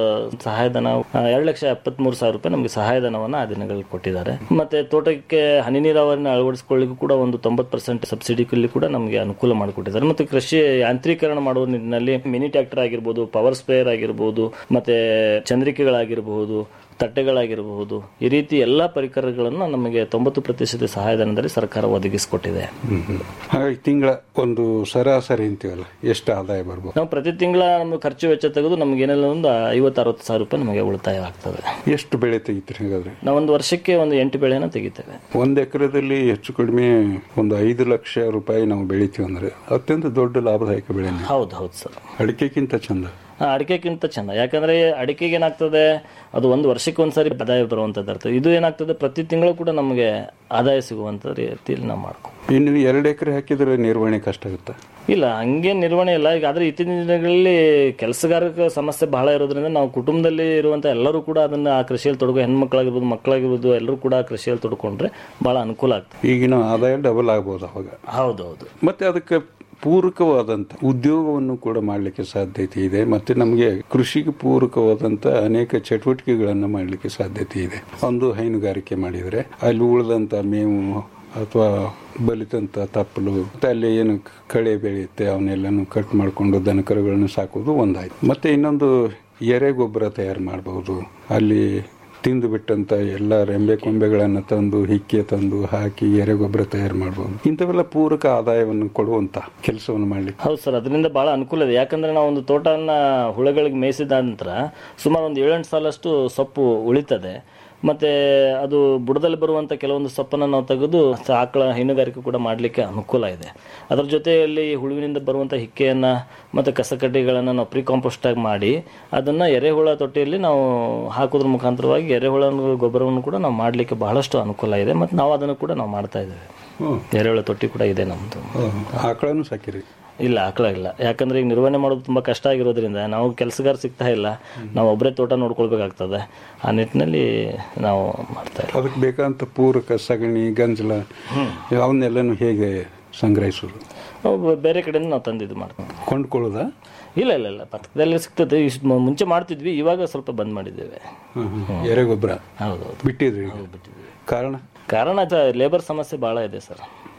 ಸಹಾಯಧನ ಎರಡು ಲಕ್ಷ ಎಪ್ಪತ್ಮೂರು ಸಾವಿರ ರೂಪಾಯಿ ನಮಗೆ ಸಹಾಯಧನವನ್ನು ಆ ದಿನಗಳಲ್ಲಿ ಕೊಟ್ಟಿದ್ದಾರೆ ಮತ್ತೆ ತೋಟಕ್ಕೆ ಹನಿ ನೀರಾವರಿನ ಅಳವಡಿಸಿಕೊಳ್ಳಿಕ್ಕೂ ಕೂಡ ಒಂದು ತೊಂಬತ್ತು ಪರ್ಸೆಂಟ್ ಸಬ್ಸಿಡಿಯಲ್ಲಿ ಕೂಡ ನಮಗೆ ಅನುಕೂಲ ಮಾಡಿಕೊಟ್ಟಿದ್ದಾರೆ ಮತ್ತೆ ಕೃಷಿ ಯಾಂತ್ರೀಕರಣ ಮಾಡುವ ನಿಟ್ಟಿನಲ್ಲಿ ಮಿನಿ ಟ್ರ್ಯಾಕ್ಟರ್ ಆಗಿರ್ಬೋದು ಪವರ್ ಸ್ಪ್ರೇಯರ್ ಆಗಿರ್ಬೋದು ಮತ್ತೆ ಚಂದ್ರಿಕೆಗಳಾಗಿರಬಹುದು ತಟ್ಟೆಗಳಾಗಿರಬಹುದು ಈ ರೀತಿ ಎಲ್ಲಾ ಪರಿಕರಗಳನ್ನು ನಮಗೆ ತೊಂಬತ್ತು ಪ್ರತಿಶತ ಸಹಾಯಧನದಲ್ಲಿ ಸರ್ಕಾರ ಒದಗಿಸಿಕೊಟ್ಟಿದೆ ಹಾಗಾಗಿ ತಿಂಗಳ ಒಂದು ಸರಾಸರಿ ಅಂತೀವಲ್ಲ ಎಷ್ಟು ಆದಾಯ ಬರ್ಬೋದು ನಾವು ಪ್ರತಿ ತಿಂಗಳ ನಮ್ಮ ಖರ್ಚು ವೆಚ್ಚ ತೆಗೆದು ನಮ್ಗೆ ಏನೆಲ್ಲ ಒಂದು ಐವತ್ತು ಅರವತ್ತು ಸಾವಿರ ರೂಪಾಯಿ ನಮಗೆ ಉಳಿತಾಯ ಆಗ್ತದೆ ಎಷ್ಟು ಬೆಳೆ ತೆಗಿತೀರಿ ಹಾಗಾದ್ರೆ ನಾವು ಒಂದು ವರ್ಷಕ್ಕೆ ಒಂದು ಎಂಟು ಬೆಳೆನ ತೆಗಿತೇವೆ ಒಂದ್ ಎಕರೆದಲ್ಲಿ ಹೆಚ್ಚು ಕಡಿಮೆ ಒಂದು ಐದು ಲಕ್ಷ ರೂಪಾಯಿ ನಾವು ಬೆಳಿತೀವಿ ಅಂದ್ರೆ ಅತ್ಯಂತ ದೊಡ್ಡ ಲಾಭದಾಯಕ ಬೆಳೆ ಹೌದು ಹೌದು ಸರ್ ಅಡಿಕೆಗಿಂತ ಚಂದ ಆ, ಅಡಿಕೆಗಿಂತ ಚಂದ ಯಾಕಂದ್ರೆ ಅಡಿಕೆಗೆ ಏನಾಗ್ತದೆ ಅದು ಒಂದು ವರ್ಷಕ್ಕೆ ಒಂದ್ಸರಿ ಆದಾಯ ಬರುವಂತದ್ದು ಇರ್ತದೆ ಇದು ಏನಾಗ್ತದೆ ಪ್ರತಿ ತಿಂಗಳು ಕೂಡ ನಮಗೆ ಆದಾಯ ಸಿಗುವಂತ ರೀತಿಯಲ್ಲಿ ನಾವು ಮಾಡ್ಕೊ ಇನ್ನು ಎರಡು ಎಕರೆ ಹಾಕಿದ್ರೆ ನಿರ್ವಹಣೆ ಕಷ್ಟ ಆಗುತ್ತೆ ಇಲ್ಲ ಹಂಗೆ ನಿರ್ವಹಣೆ ಇಲ್ಲ ಈಗ ಆದ್ರೆ ಇತ್ತೀಚಿನ ದಿನಗಳಲ್ಲಿ ಕೆಲಸಗಾರರ ಸಮಸ್ಯೆ ಬಹಳ ಇರೋದ್ರಿಂದ ನಾವು ಕುಟುಂಬದಲ್ಲಿ ಇರುವಂತ ಎಲ್ಲರೂ ಕೂಡ ಅದನ್ನ ಆ ಕೃಷಿಯಲ್ಲಿ ತೊಡಗೋ ಹೆಣ್ಮಕ್ಳಾಗಿರ್ಬೋದು ಮಕ್ಕಳಾಗಿರ್ಬೋದು ಎಲ್ಲರೂ ಕೂಡ ಆ ಕೃಷಿಯಲ್ಲಿ ತೊಡ್ಕೊಂಡ್ರೆ ಬಹಳ ಅನುಕೂಲ ಆಗ್ತದೆ ಈಗಿನ ಆದಾಯ ಡಬಲ್ ಆಗ್ಬೋದು ಅವಾಗ ಹೌದೌದು ಮತ್ತೆ ಅದಕ್ಕೆ ಪೂರಕವಾದಂತ ಉದ್ಯೋಗವನ್ನು ಕೂಡ ಮಾಡಲಿಕ್ಕೆ ಸಾಧ್ಯತೆ ಇದೆ ಮತ್ತೆ ನಮಗೆ ಕೃಷಿಗೆ ಪೂರಕವಾದಂತ ಅನೇಕ ಚಟುವಟಿಕೆಗಳನ್ನ ಮಾಡಲಿಕ್ಕೆ ಸಾಧ್ಯತೆ ಇದೆ ಒಂದು ಹೈನುಗಾರಿಕೆ ಮಾಡಿದ್ರೆ ಅಲ್ಲಿ ಉಳಿದಂತ ಮೇವು ಅಥವಾ ಬಲಿತಂತ ತಪ್ಪಲು ಮತ್ತೆ ಅಲ್ಲಿ ಏನು ಕಳೆ ಬೆಳೆಯುತ್ತೆ ಅವನ್ನೆಲ್ಲನು ಕಟ್ ಮಾಡಿಕೊಂಡು ದನ ಕರುಗಳನ್ನು ಸಾಕೋದು ಒಂದಾಯ್ತು ಮತ್ತೆ ಇನ್ನೊಂದು ಎರೆ ಗೊಬ್ಬರ ತಯಾರು ಮಾಡಬಹುದು ಅಲ್ಲಿ ತಿಂದು ಬಿಟ್ಟಂತ ಎಲ್ಲ ರೆಂಬೆ ಕೊಂಬೆಗಳನ್ನು ತಂದು ಹಿಕ್ಕೆ ತಂದು ಹಾಕಿ ಎರೆ ಗೊಬ್ಬರ ತಯಾರು ಮಾಡಬಹುದು ಇಂಥವೆಲ್ಲ ಪೂರಕ ಆದಾಯವನ್ನು ಕೊಡುವಂತ ಕೆಲಸವನ್ನು ಮಾಡ್ಲಿಕ್ಕೆ ಹೌದು ಸರ್ ಅದರಿಂದ ಬಹಳ ಅನುಕೂಲ ಇದೆ ಯಾಕಂದ್ರೆ ನಾವು ಒಂದು ತೋಟವನ್ನ ಹುಳಗಳಿಗೆ ಮೇಯಿಸಿದ ನಂತರ ಸುಮಾರು ಒಂದು ಏಳೆಂಟು ಸಾಲಷ್ಟು ಸೊಪ್ಪು ಉಳಿತದೆ ಮತ್ತೆ ಅದು ಬುಡದಲ್ಲಿ ಬರುವಂತ ಕೆಲವೊಂದು ಸೊಪ್ಪನ್ನು ನಾವು ತೆಗೆದು ಆಕಳ ಹೈನುಗಾರಿಕೆ ಕೂಡ ಮಾಡಲಿಕ್ಕೆ ಅನುಕೂಲ ಇದೆ ಅದರ ಜೊತೆಯಲ್ಲಿ ಹುಳುವಿನಿಂದ ಬರುವಂತ ಹಿಕ್ಕೆಯನ್ನ ಮತ್ತೆ ಕಸಕಡ್ಡಿಗಳನ್ನು ನಾವು ಪ್ರೀ ಕಾಂಪೋಸ್ಟ್ ಆಗಿ ಮಾಡಿ ಅದನ್ನ ಎರೆಹುಳ ತೊಟ್ಟಿಯಲ್ಲಿ ನಾವು ಹಾಕೋದ್ರ ಮುಖಾಂತರವಾಗಿ ಎರೆಹುಳ ಗೊಬ್ಬರವನ್ನು ಕೂಡ ನಾವು ಮಾಡಲಿಕ್ಕೆ ಬಹಳಷ್ಟು ಅನುಕೂಲ ಇದೆ ಮತ್ತೆ ನಾವು ಅದನ್ನು ಕೂಡ ನಾವು ಮಾಡ್ತಾ ಇದ್ದೇವೆ ಎರೆಹುಳ ತೊಟ್ಟಿ ಕೂಡ ಇದೆ ನಮ್ದು ಆಕಳನ್ನು ಸಾಕಿರಿ ಇಲ್ಲ ಆಕಳ ಇಲ್ಲ ಯಾಕಂದ್ರೆ ಈಗ ನಿರ್ವಹಣೆ ಮಾಡೋದು ತುಂಬಾ ಕಷ್ಟ ಆಗಿರೋದ್ರಿಂದ ನಾವು ಕೆಲಸಗಾರ ಸಿಗ್ತಾ ಇಲ್ಲ ನಾವು ಒಬ್ಬರೇ ತೋಟ ನೋಡ್ಕೊಳ್ಬೇಕಾಗ್ತದೆ ಆ ನಿಟ್ಟಿನಲ್ಲಿ ನಾವು ಮಾಡ್ತಾ ಇದ್ದೀವಿ ಅದಕ್ಕೆ ಬೇಕಾದಂತ ಪೂರಕ ಸಗಣಿ ಗಂಜಲ ಅವನ್ನೆಲ್ಲನು ಹೇಗೆ ಸಂಗ್ರಹಿಸೋದು ನಾವು ಬ- ಬೇರೆ ಕಡೆಯಿಂದ ನಾವು ತಂದಿದ್ದು ಮಾಡ್ತೀವಿ ಕೊಂಡ್ಕೊಳ್ಳೋದಾ ಇಲ್ಲ ಇಲ್ಲ ಇಲ್ಲ ಪಕ್ಕದಲ್ಲಿ ಸಿಗ್ತದೆ ಇಷ್ಟು ಮ- ಮುಂಚೆ ಮಾಡ್ತಿದ್ವಿ ಇವಾಗ ಸ್ವಲ್ಪ ಬಂದ್ ಮಾಡಿದ್ದೇವೆ ಎರೆ ಗೊಬ್ಬರ ಹೌದೌದು ಬಿಟ್ಟಿದ್ರಿ ಈಗ? ಕಾರಣ ಕಾರಣ ಲೇಬರ್ ಸಮಸ್ಯೆ ಬಹಳ ಇದೆ ಸರ್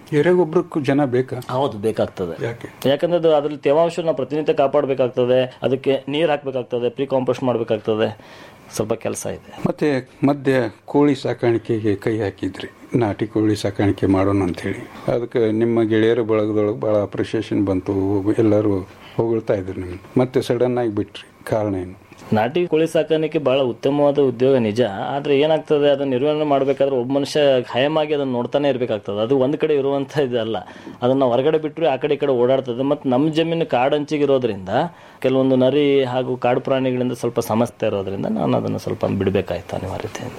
ಎರೆಗೊಬ್ಬರಕ್ಕೂ ಜನ ಬೇಕಾ ಹೌದು ಬೇಕಾಗ್ತದೆ ಯಾಕೆ ಯಾಕಂದ್ರೆ ಅದು ಅದ್ರಲ್ಲಿ ತೇವಾಂಶ ನಾವು ಪ್ರತಿನಿತ್ಯ ಕಾಪಾಡಬೇಕಾಗ್ತದೆ ಅದಕ್ಕೆ ನೀರು ಹಾಕಬೇಕಾಗ್ತದೆ ಪ್ರೀ ಕಾಂಪೋಸ್ಟ್ ಮಾಡಬೇಕಾಗ್ತದೆ ಸ್ವಲ್ಪ ಕೆಲಸ ಇದೆ ಮತ್ತೆ ಮಧ್ಯ ಕೋಳಿ ಸಾಕಾಣಿಕೆಗೆ ಕೈ ಹಾಕಿದ್ರಿ ನಾಟಿ ಕೋಳಿ ಸಾಕಾಣಿಕೆ ಮಾಡೋಣ ಅಂತೇಳಿ ಅದಕ್ಕೆ ನಿಮ್ಮ ಗೆಳೆಯರ ಬಳಗದೊಳಗೆ ಭಾಳ ಅಪ್ರಿಷಿಯೇಷನ್ ಬಂತು ಎಲ್ಲರೂ ಹೊಗಳ್ತಾ ಇದ್ರು ನಿಮ್ಗೆ ಮತ್ತೆ ಸಡನ್ ಆಗಿ ಬಿಟ್ರಿ ಕಾರಣ ಏನು ನಾಟಿ ಕೋಳಿ ಸಾಕಾಣಿಕೆ ಬಹಳ ಉತ್ತಮವಾದ ಉದ್ಯೋಗ ನಿಜ ಆದ್ರೆ ಏನಾಗ್ತದೆ ಅದನ್ನ ನಿರ್ವಹಣೆ ಮಾಡಬೇಕಾದ್ರೆ ಒಬ್ಬ ಮನುಷ್ಯ ಖಾಯಮಾಗಿ ಅದನ್ನ ನೋಡ್ತಾನೆ ಇರ್ಬೇಕಾಗ್ತದೆ ಅದು ಒಂದ್ ಕಡೆ ಇರುವಂತ ಇದಲ್ಲ ಅದನ್ನ ಹೊರಗಡೆ ಬಿಟ್ಟರೆ ಆ ಕಡೆ ಈ ಕಡೆ ಓಡಾಡ್ತದೆ ಮತ್ತೆ ನಮ್ಮ ಜಮೀನು ಕಾಡಂಚಿಗೆ ಇರೋದ್ರಿಂದ ಕೆಲವೊಂದು ನರಿ ಹಾಗೂ ಕಾಡು ಪ್ರಾಣಿಗಳಿಂದ ಸ್ವಲ್ಪ ಸಮಸ್ಯೆ ಇರೋದ್ರಿಂದ ನಾನು ಅದನ್ನ ಸ್ವಲ್ಪ ಬಿಡಬೇಕಾಯ್ತು ಅನಿವಾರ್ಯತೆಯಿಂದ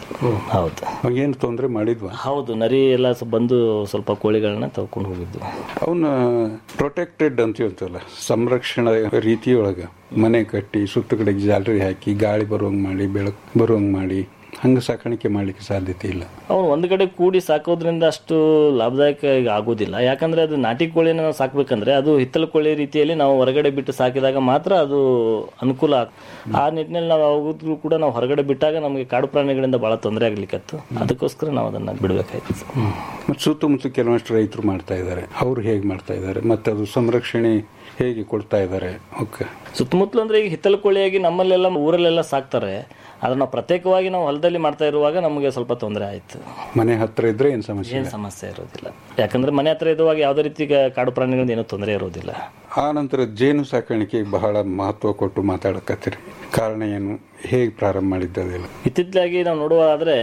ಹೌದು ಏನು ತೊಂದರೆ ಮಾಡಿದ್ವಾ ಹೌದು ನರಿ ಎಲ್ಲ ಸ- ಬಂದು ಸ್ವಲ್ಪ ಕೋಳಿಗಳನ್ನ ತಗೊಂಡು ಹೋಗಿದ್ವು ಅವನ್ನ ಪ್ರೊಟೆಕ್ಟೆಡ್ ಅಂತ ಹೇಳ್ತಲ್ಲ ಸಂರಕ್ಷಣಾ ರೀತಿಯೊಳಗ ಮನೆ ಕಟ್ಟಿ ಸುತ್ತ ಕಡೆಗೆ ಜಾಲರಿ ಹಾಕಿ ಗಾಳಿ ಬರುವಂಗ್ ಮಾಡಿ ಬೆಳಕು ಬರುವಂಗ್ ಮಾಡಿ ಹಂಗ ಸಾಕಾಣಿಕೆ ಮಾಡ್ಲಿಕ್ಕೆ ಸಾಧ್ಯತೆ ಇಲ್ಲ ಅವ್ನು ಒಂದ್ ಕಡೆ ಕೂಡಿ ಸಾಕೋದ್ರಿಂದ ಅಷ್ಟು ಲಾಭದಾಯಕ ಈಗ ಆಗೋದಿಲ್ಲ ಯಾಕಂದ್ರೆ ಅದು ನಾಟಿ ಕೋಳಿನ ನಾವು ಸಾಕ್ಬೇಕಂದ್ರೆ ಅದು ಹಿತ್ತಲ ಕೋಳಿ ರೀತಿಯಲ್ಲಿ ನಾವು ಹೊರಗಡೆ ಬಿಟ್ಟು ಸಾಕಿದಾಗ ಮಾತ್ರ ಅದು ಅನುಕೂಲ ಆಗ್- ಆ ನಿಟ್ಟಿನಲ್ಲಿ ನಾವು ಯಾವಾಗಲೂ ಕೂಡ ನಾವು ಹೊರಗಡೆ ಬಿಟ್ಟಾಗ ನಮಗೆ ಕಾಡು ಪ್ರಾಣಿಗಳಿಂದ ಬಹಳ ತೊಂದರೆ ಆಗ್ಲಿಕ್ಕತ್ತು ಅದಕ್ಕೋಸ್ಕರ ನಾವು ಅದನ್ನ ಬಿಡ್ಬೇಕಾಯ್ತು ಮತ್ತು ಸುತ್ತಮುತ್ತ ಕೆಲವಷ್ಟು ರೈತರು ಮಾಡ್ತಾ ಇದ್ದಾರೆ ಅವ್ರು ಹೇಗೆ ಮಾಡ್ತಾ ಇದ್ದಾರೆ ಮತ್ತೆ ಅದು ಸಂರಕ್ಷಣೆ ಹೇಗೆ ಕೊಡ್ತಾ ಇದ್ದಾರೆ ಓಕೆ ಸುತ್ತಮುತ್ತಲು ಅಂದ್ರೆ ಈಗ ಹಿತ್ತಲ ಕೋಳಿಯಾಗಿ ನಮ್ಮಲ್ಲೆಲ್ಲ ಊರಲ್ಲೆಲ್ಲ ಸಾಕ್ತಾರೆ ಆದ್ರೆ ನಾವು ಪ್ರತ್ಯೇಕವಾಗಿ ನಾವು ಹೊಲದಲ್ಲಿ ಮಾಡ್ತಾ ಇರುವಾಗ ನಮಗೆ ಸ್ವಲ್ಪ ತೊಂದರೆ ಆಯ್ತು ಮನೆ ಹತ್ರ ಇದ್ರೆ ಏನು ಸಮಸ್ಯೆ ಏನ್ ಸಮಸ್ಯೆ ಇರೋದಿಲ್ಲ ಯಾಕಂದ್ರೆ ಮನೆ ಹತ್ರ ಇರುವಾಗ ಯಾವುದೇ ರೀತಿ ಕಾಡು ಪ್ರಾಣಿಗಳಿಂದ ಏನೂ ತೊಂದರೆ ಇರೋದಿಲ್ಲ ಆ ನಂತರ ಜೇನು ಸಾಕಾಣಿಕೆಗೆ ಬಹಳ ಮಹತ್ವ ಕೊಟ್ಟು ಮಾತಾಡಕತ್ತೀರಿ ಕಾರಣ ಏನು ಹೇಗೆ ಪ್ರಾರಂಭ ಮಾಡಿದ್ದದಿಲ್ಲ ಇತ್ತಿತ್ತಲಾಗಿ ನಾವು ನೋಡುವಾದ್ರೆ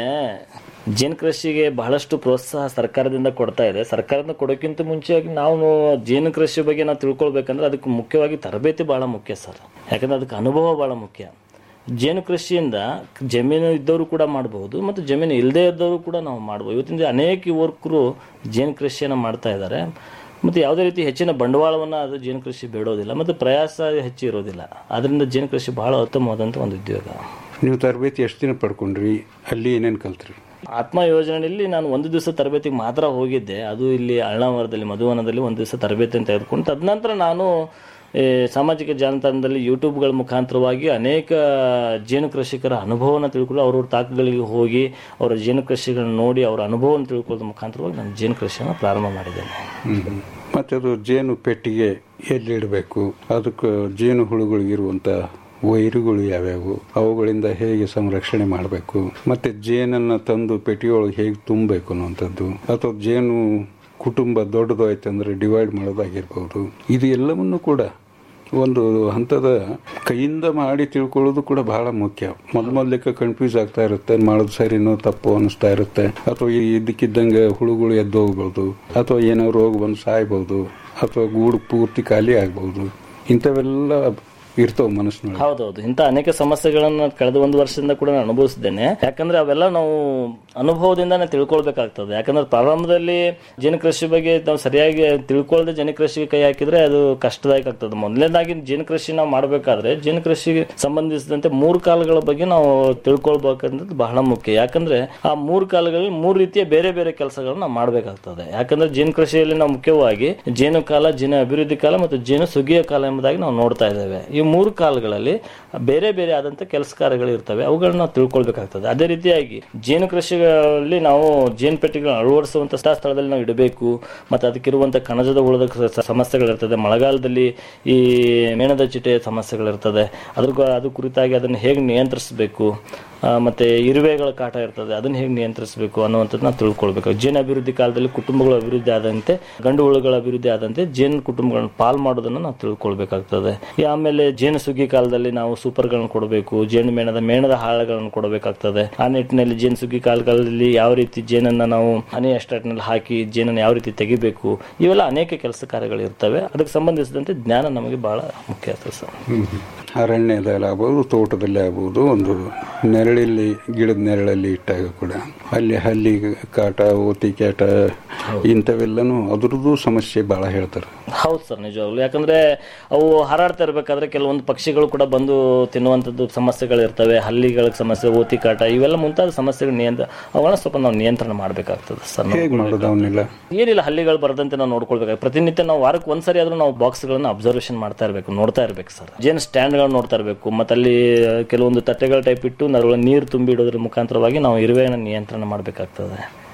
ಜೇನು ಕೃಷಿಗೆ ಬಹಳಷ್ಟು ಪ್ರೋತ್ಸಾಹ ಸರ್ಕಾರದಿಂದ ಕೊಡ್ತಾ ಇದೆ ಸರ್ಕಾರದಿಂದ ಕೊಡೋಕ್ಕಿಂತ ಮುಂಚೆಯಾಗಿ ನಾವು ಜೇನು ಕೃಷಿ ಬಗ್ಗೆ ನಾವು ತಿಳ್ಕೊಳ್ಬೇಕಂದ್ರೆ ಅದಕ್ಕೆ ಮುಖ್ಯವಾಗಿ ತರಬೇತಿ ಬಹಳ ಮುಖ್ಯ ಸರ್ ಯಾಕಂದ್ರೆ ಅದಕ್ಕೆ ಅನುಭವ ಬಹಳ ಮುಖ್ಯ ಜೇನು ಕೃಷಿಯಿಂದ ಜಮೀನು ಇದ್ದವರು ಕೂಡ ಮಾಡಬಹುದು ಮತ್ತು ಜಮೀನು ಇಲ್ಲದೇ ಇದ್ದವರು ಕೂಡ ನಾವು ಮಾಡ್ಬೋದು ಇವತ್ತಿನ ದಿನ ಅನೇಕ ಯುವಕರು ಜೇನು ಕೃಷಿಯನ್ನು ಮಾಡ್ತಾ ಇದ್ದಾರೆ ಮತ್ತು ಯಾವುದೇ ರೀತಿ ಹೆಚ್ಚಿನ ಬಂಡವಾಳವನ್ನು ಅದು ಜೇನು ಕೃಷಿ ಬೇಡೋದಿಲ್ಲ ಮತ್ತು ಪ್ರಯಾಸ ಹೆಚ್ಚು ಇರೋದಿಲ್ಲ ಅದರಿಂದ ಜೇನು ಕೃಷಿ ಬಹಳ ಉತ್ತಮವಾದಂಥ ಒಂದು ಉದ್ಯೋಗ ನೀವು ತರಬೇತಿ ಎಷ್ಟು ದಿನ ಪಡ್ಕೊಂಡ್ರಿ ಅಲ್ಲಿ ಏನೇನು ಕಲ್ತ್ರಿ ಆತ್ಮ ಯೋಜನೆಯಲ್ಲಿ ನಾನು ಒಂದು ದಿವಸ ತರಬೇತಿಗೆ ಮಾತ್ರ ಹೋಗಿದ್ದೆ ಅದು ಇಲ್ಲಿ ಅಳ್ನಾವರದಲ್ಲಿ ಮಧುವನದಲ್ಲಿ ಒಂದು ದಿವಸ ತರಬೇತಿಯನ್ನು ತೆಗೆದುಕೊಂಡು ತದನಂತರ ನಾನು ಈ ಸಾಮಾಜಿಕ ಜಾಲತಾಣದಲ್ಲಿ ಯೂಟ್ಯೂಬ್ಗಳ ಮುಖಾಂತರವಾಗಿ ಅನೇಕ ಜೇನು ಕೃಷಿಕರ ಅನುಭವನ ತಿಳ್ಕೊಂಡು ಅವ್ರವ್ರ ತಾಕಗಳಿಗೆ ಹೋಗಿ ಅವರ ಜೇನು ಕೃಷಿಗಳನ್ನ ನೋಡಿ ಅವರ ಅನುಭವವನ್ನು ತಿಳ್ಕೊಳ್ಳೋದ್ರ ಮುಖಾಂತರವಾಗಿ ನಾನು ಜೇನು ಕೃಷಿಯನ್ನು ಪ್ರಾರಂಭ ಮಾಡಿದ್ದೇನೆ ಹ್ಮ್. ಮತ್ತೆ ಅದು ಜೇನು ಪೆಟ್ಟಿಗೆ ಎಲ್ಲಿಡಬೇಕು ಅದಕ್ಕೆ ಜೇನು ಹುಳುಗಳಿಗಿರುವಂತ ವೈರುಗಳು ಯಾವ್ಯಾವು ಅವುಗಳಿಂದ ಹೇಗೆ ಸಂರಕ್ಷಣೆ ಮಾಡಬೇಕು ಮತ್ತೆ ಜೇನನ್ನ ತಂದು ಪೆಟ್ಟಿಗೆಯೊಳಗೆ ಹೇಗೆ ತುಂಬಬೇಕು ಅನ್ನುವಂಥದ್ದು ಅಥವಾ ಜೇನು ಕುಟುಂಬ ದೊಡ್ಡದು ಆಯ್ತಂದ್ರೆ ಡಿವೈಡ್ ಮಾಡೋದಾಗಿರ್ಬೋದು ಇದು ಎಲ್ಲವನ್ನು ಕೂಡ ಒಂದು ಹಂತದ ಕೈಯಿಂದ ಮಾಡಿ ತಿಳ್ಕೊಳ್ಳೋದು ಕೂಡ ಬಹಳ ಮುಖ್ಯ ಮೊದ್ ಮೊದ್ಲಿಕ್ಕೆ ಕನ್ಫ್ಯೂಸ್ ಆಗ್ತಾ ಇರುತ್ತೆ ಮಾಡೋದು ಸರಿನೋ ತಪ್ಪು ಅನಿಸ್ತಾ ಇರುತ್ತೆ ಅಥವಾ ಈ ಇದ್ದಕ್ಕಿದ್ದಂಗೆ ಹುಳುಗಳು ಎದ್ದು ಹೋಗ್ಬೋದು ಅಥವಾ ಏನೋ ರೋಗ ಬಂದು ಸಾಯ್ಬೋದು ಅಥವಾ ಗೂಡು ಪೂರ್ತಿ ಖಾಲಿ ಆಗ್ಬೋದು ಇಂಥವೆಲ್ಲ ಇರ್ತಾವ ಮನಸ್ಸಿನೊಳಗೆ ಹೌದೌದು ಇಂಥ ಅನೇಕ ಸಮಸ್ಯೆಗಳನ್ನ ಕಳೆದ ಒಂದು ವರ್ಷದಿಂದ ಕೂಡ ನಾನು ಅನುಭವಿಸಿದ್ದೇನೆ ಯಾಕಂದ್ರೆ ಅವೆಲ್ಲ ನಾವು ಅನುಭವದಿಂದಾನೇ ತಿಳ್ಕೊಳ್ಬೇಕಾಗ್ತದೆ ಯಾಕಂದ್ರೆ ಪ್ರಾರಂಭದಲ್ಲಿ ಜೇನು ಕೃಷಿ ಬಗ್ಗೆ ನಾವು ಸರಿಯಾಗಿ ತಿಳ್ಕೊಳ್ಳದೆ ಜೇನು ಕೃಷಿಗೆ ಕೈ ಹಾಕಿದ್ರೆ ಅದು ಕಷ್ಟದಾಯಕ ಆಗ್ತದೆ ಮೊದಲನೇದಾಗಿ ಜೇನು ಕೃಷಿ ನಾವು ಮಾಡಬೇಕಾದ್ರೆ ಜೇನು ಕೃಷಿಗೆ ಸಂಬಂಧಿಸಿದಂತೆ ಮೂರು ಕಾಲಗಳ ಬಗ್ಗೆ ನಾವು ತಿಳ್ಕೊಳ್ಬೇಕಂತದ್ದು ಬಹಳ ಮುಖ್ಯ ಯಾಕಂದ್ರೆ ಆ ಮೂರು ಕಾಲಗಳಲ್ಲಿ ಮೂರು ರೀತಿಯ ಬೇರೆ ಬೇರೆ ಕೆಲಸಗಳನ್ನ ನಾವು ಮಾಡಬೇಕಾಗ್ತದೆ ಯಾಕಂದ್ರೆ ಜೇನು ಕೃಷಿಯಲ್ಲಿ ನಾವು ಮುಖ್ಯವಾಗಿ ಜೇನು ಕಾಲ ಜೇನು ಅಭಿವೃದ್ಧಿ ಕಾಲ ಮತ್ತು ಜೇನು ಸುಗ್ಗಿಯ ಕಾಲ ಎಂಬುದಾಗಿ ನಾವು ನೋಡ್ತಾ ಇದ್ದೇವೆ ಈ ಮೂರು ಕಾಲಗಳಲ್ಲಿ ಬೇರೆ ಬೇರೆ ಆದಂತ ಕೆಲಸ ಕಾರ್ಯಗಳು ಇರ್ತವೆ ಅವುಗಳನ್ನ ನಾವು ತಿಳ್ಕೊಳ್ಬೇಕಾಗ್ತದೆ ಅದೇ ರೀತಿಯಾಗಿ ಜೇನು ಕೃಷಿಗಳಲ್ಲಿ ನಾವು ಜೇನು ಪೆಟ್ಟಿಗೆಗಳನ್ನು ಅಳವಡಿಸುವಂತ ಸ್ಥಳದಲ್ಲಿ ನಾವು ಇಡಬೇಕು ಮತ್ತೆ ಅದಕ್ಕಿರುವಂತ ಕಣಜದ ಹುಳದ ಸ- ಸಮಸ್ಯೆಗಳಿರ್ತದೆ ಮಳೆಗಾಲದಲ್ಲಿ ಈ ಮೇಣದ ಚಿಟೆ ಸಮಸ್ಯೆಗಳಿರ್ತದೆ ಅದ್ರ ಗ- ಅದು ಕುರಿತಾಗಿ ಅದನ್ನು ಹೇಗೆ ನಿಯಂತ್ರಿಸಬೇಕು ಆ, ಮತ್ತೆ ಇರುವೆಗಳ ಕಾಟ ಇರ್ತದೆ ಅದನ್ನ ಹೇಗೆ ನಿಯಂತ್ರಿಸಬೇಕು ಅನ್ನುವಂಥದ್ದು ನಾವು ತಿಳ್ಕೊಳ್ಬೇಕು ಜೇನು ಅಭಿವೃದ್ಧಿ ಕಾಲದಲ್ಲಿ ಕುಟುಂಬಗಳ ಅಭಿವೃದ್ಧಿ ಆದಂತೆ ಗಂಡು ಹುಳುಗಳ ಅಭಿವೃದ್ಧಿ ಆದಂತೆ ಜೇನು ಕುಟುಂಬಗಳನ್ನ ಪಾಲ್ ಮಾಡೋದನ್ನ ನಾವು ತಿಳ್ಕೊಳ್ಬೇಕಾಗ್ತದೆ ಈ ಆಮೇಲೆ ಜೇನು ಸುಗ್ಗಿ ಕಾಲದಲ್ಲಿ ನಾವು ಸೂಪರ್ಗಳನ್ನ ಕೊಡಬೇಕು ಜೇನು ಮೇಣದ ಮೇಣದ ಹಾಳಗಳನ್ನು ಕೊಡಬೇಕಾಗ್ತದೆ ಆ ನಿಟ್ಟಿನಲ್ಲಿ ಜೇನು ಸುಗ್ಗಿ ಕಾಲಗಳಲ್ಲಿ ಯಾವ ರೀತಿ ಜೇನನ್ನ ನಾವು ಹನಿ ನಲ್ಲಿ ಹಾಕಿ ಜೇನನ್ನು ಯಾವ ರೀತಿ ತೆಗಿಬೇಕು ಇವೆಲ್ಲ ಅನೇಕ ಕೆಲಸ ಕಾರ್ಯಗಳು ಇರ್ತವೆ ಅದಕ್ಕೆ ಸಂಬಂಧಿಸಿದಂತೆ ಜ್ಞಾನ ನಮಗೆ ಬಹಳ ಮುಖ್ಯ ಆಗ್ತದೆ ಸರ್ ಅರಣ್ಯದಲ್ಲಿ ಆಗ್ಬೋದು ತೋಟದಲ್ಲಿ ಆಗ್ಬೋದು ಒಂದು ನೆರಳಲ್ಲಿ ಗಿಡದ ನೆರಳಲ್ಲಿ ಇಟ್ಟಾಗ ಕೂಡ ಅಲ್ಲಿ ಹಲ್ಲಿ ಕಾಟ ಓತಿ ಕಾಟ ಇಂಥವೆಲ್ಲನೂ ಅದ್ರದ್ದು ಸಮಸ್ಯೆ ಬಹಳ ಹೇಳ್ತಾರೆ ಹೌದು ಸರ್ ನಿಜವಾಗ್ಲು ಯಾಕಂದ್ರೆ ಅವು ಹಾರಾಡ್ತಾ ಇರ್ಬೇಕಾದ್ರೆ ಕೆಲವೊಂದು ಪಕ್ಷಿಗಳು ಕೂಡ ಬಂದು ತಿನ್ನುವಂಥದ್ದು ಸಮಸ್ಯೆಗಳು ಇರ್ತವೆ ಹಲ್ಲಿಗಳ ಸಮಸ್ಯೆ ಓತಿ ಕಾಟ ಇವೆಲ್ಲ ಮುಂತಾದ ಸಮಸ್ಯೆಗಳು ನಿಯಂತ್ರ ಅವುಗಳನ್ನ ಸ್ವಲ್ಪ ನಾವು ನಿಯಂತ್ರಣ ಮಾಡಬೇಕಾಗ್ತದೆ ಸರ್ ನಾವು. ಹೇಗೆ ಮಾಡೋದು ಅವನ್ನೆಲ್ಲ ಏನಿಲ್ಲ ಹಳ್ಳಿಗಳು ಬರದಂತೆ ನಾವು ನೋಡ್ಕೊಳ್ಬೇಕು ಪ್ರತಿನಿತ್ಯ ನಾವು ವಾರಕ್ಕೆ ಒಂದ್ಸರಿ ಆದ್ರೂ ನಾವು ಬಾಕ್ಸ್ಗಳನ್ನ ಅಬ್ಸರ್ವೇಷನ್ ಮಾಡ್ತಾ ಇರಬೇಕು ನೋಡ್ತಾ ಇರಬೇಕು ಸರ್ ಜೇನು ಸ್ಟ್ಯಾಂಡ್ಗಳನ್ನ ನೋಡ್ತಾ ಇರಬೇಕು ಮತ್ತೆ ಅಲ್ಲಿ ಕೆಲವೊಂದು ತಟ್ಟೆಗಳ ಟೈಪ್ ಇಟ್ಟು ಅದರೊಳಗೆ ನೀರು ತುಂಬಿ ಇಡೋದ್ರ ಮುಖಾಂತರವಾಗಿ ನಾವು ಇರುವೆಯನ್ನು ನಿಯಂತ್ರಣ ಮಾಡಬೇಕಾಗ್ತದೆ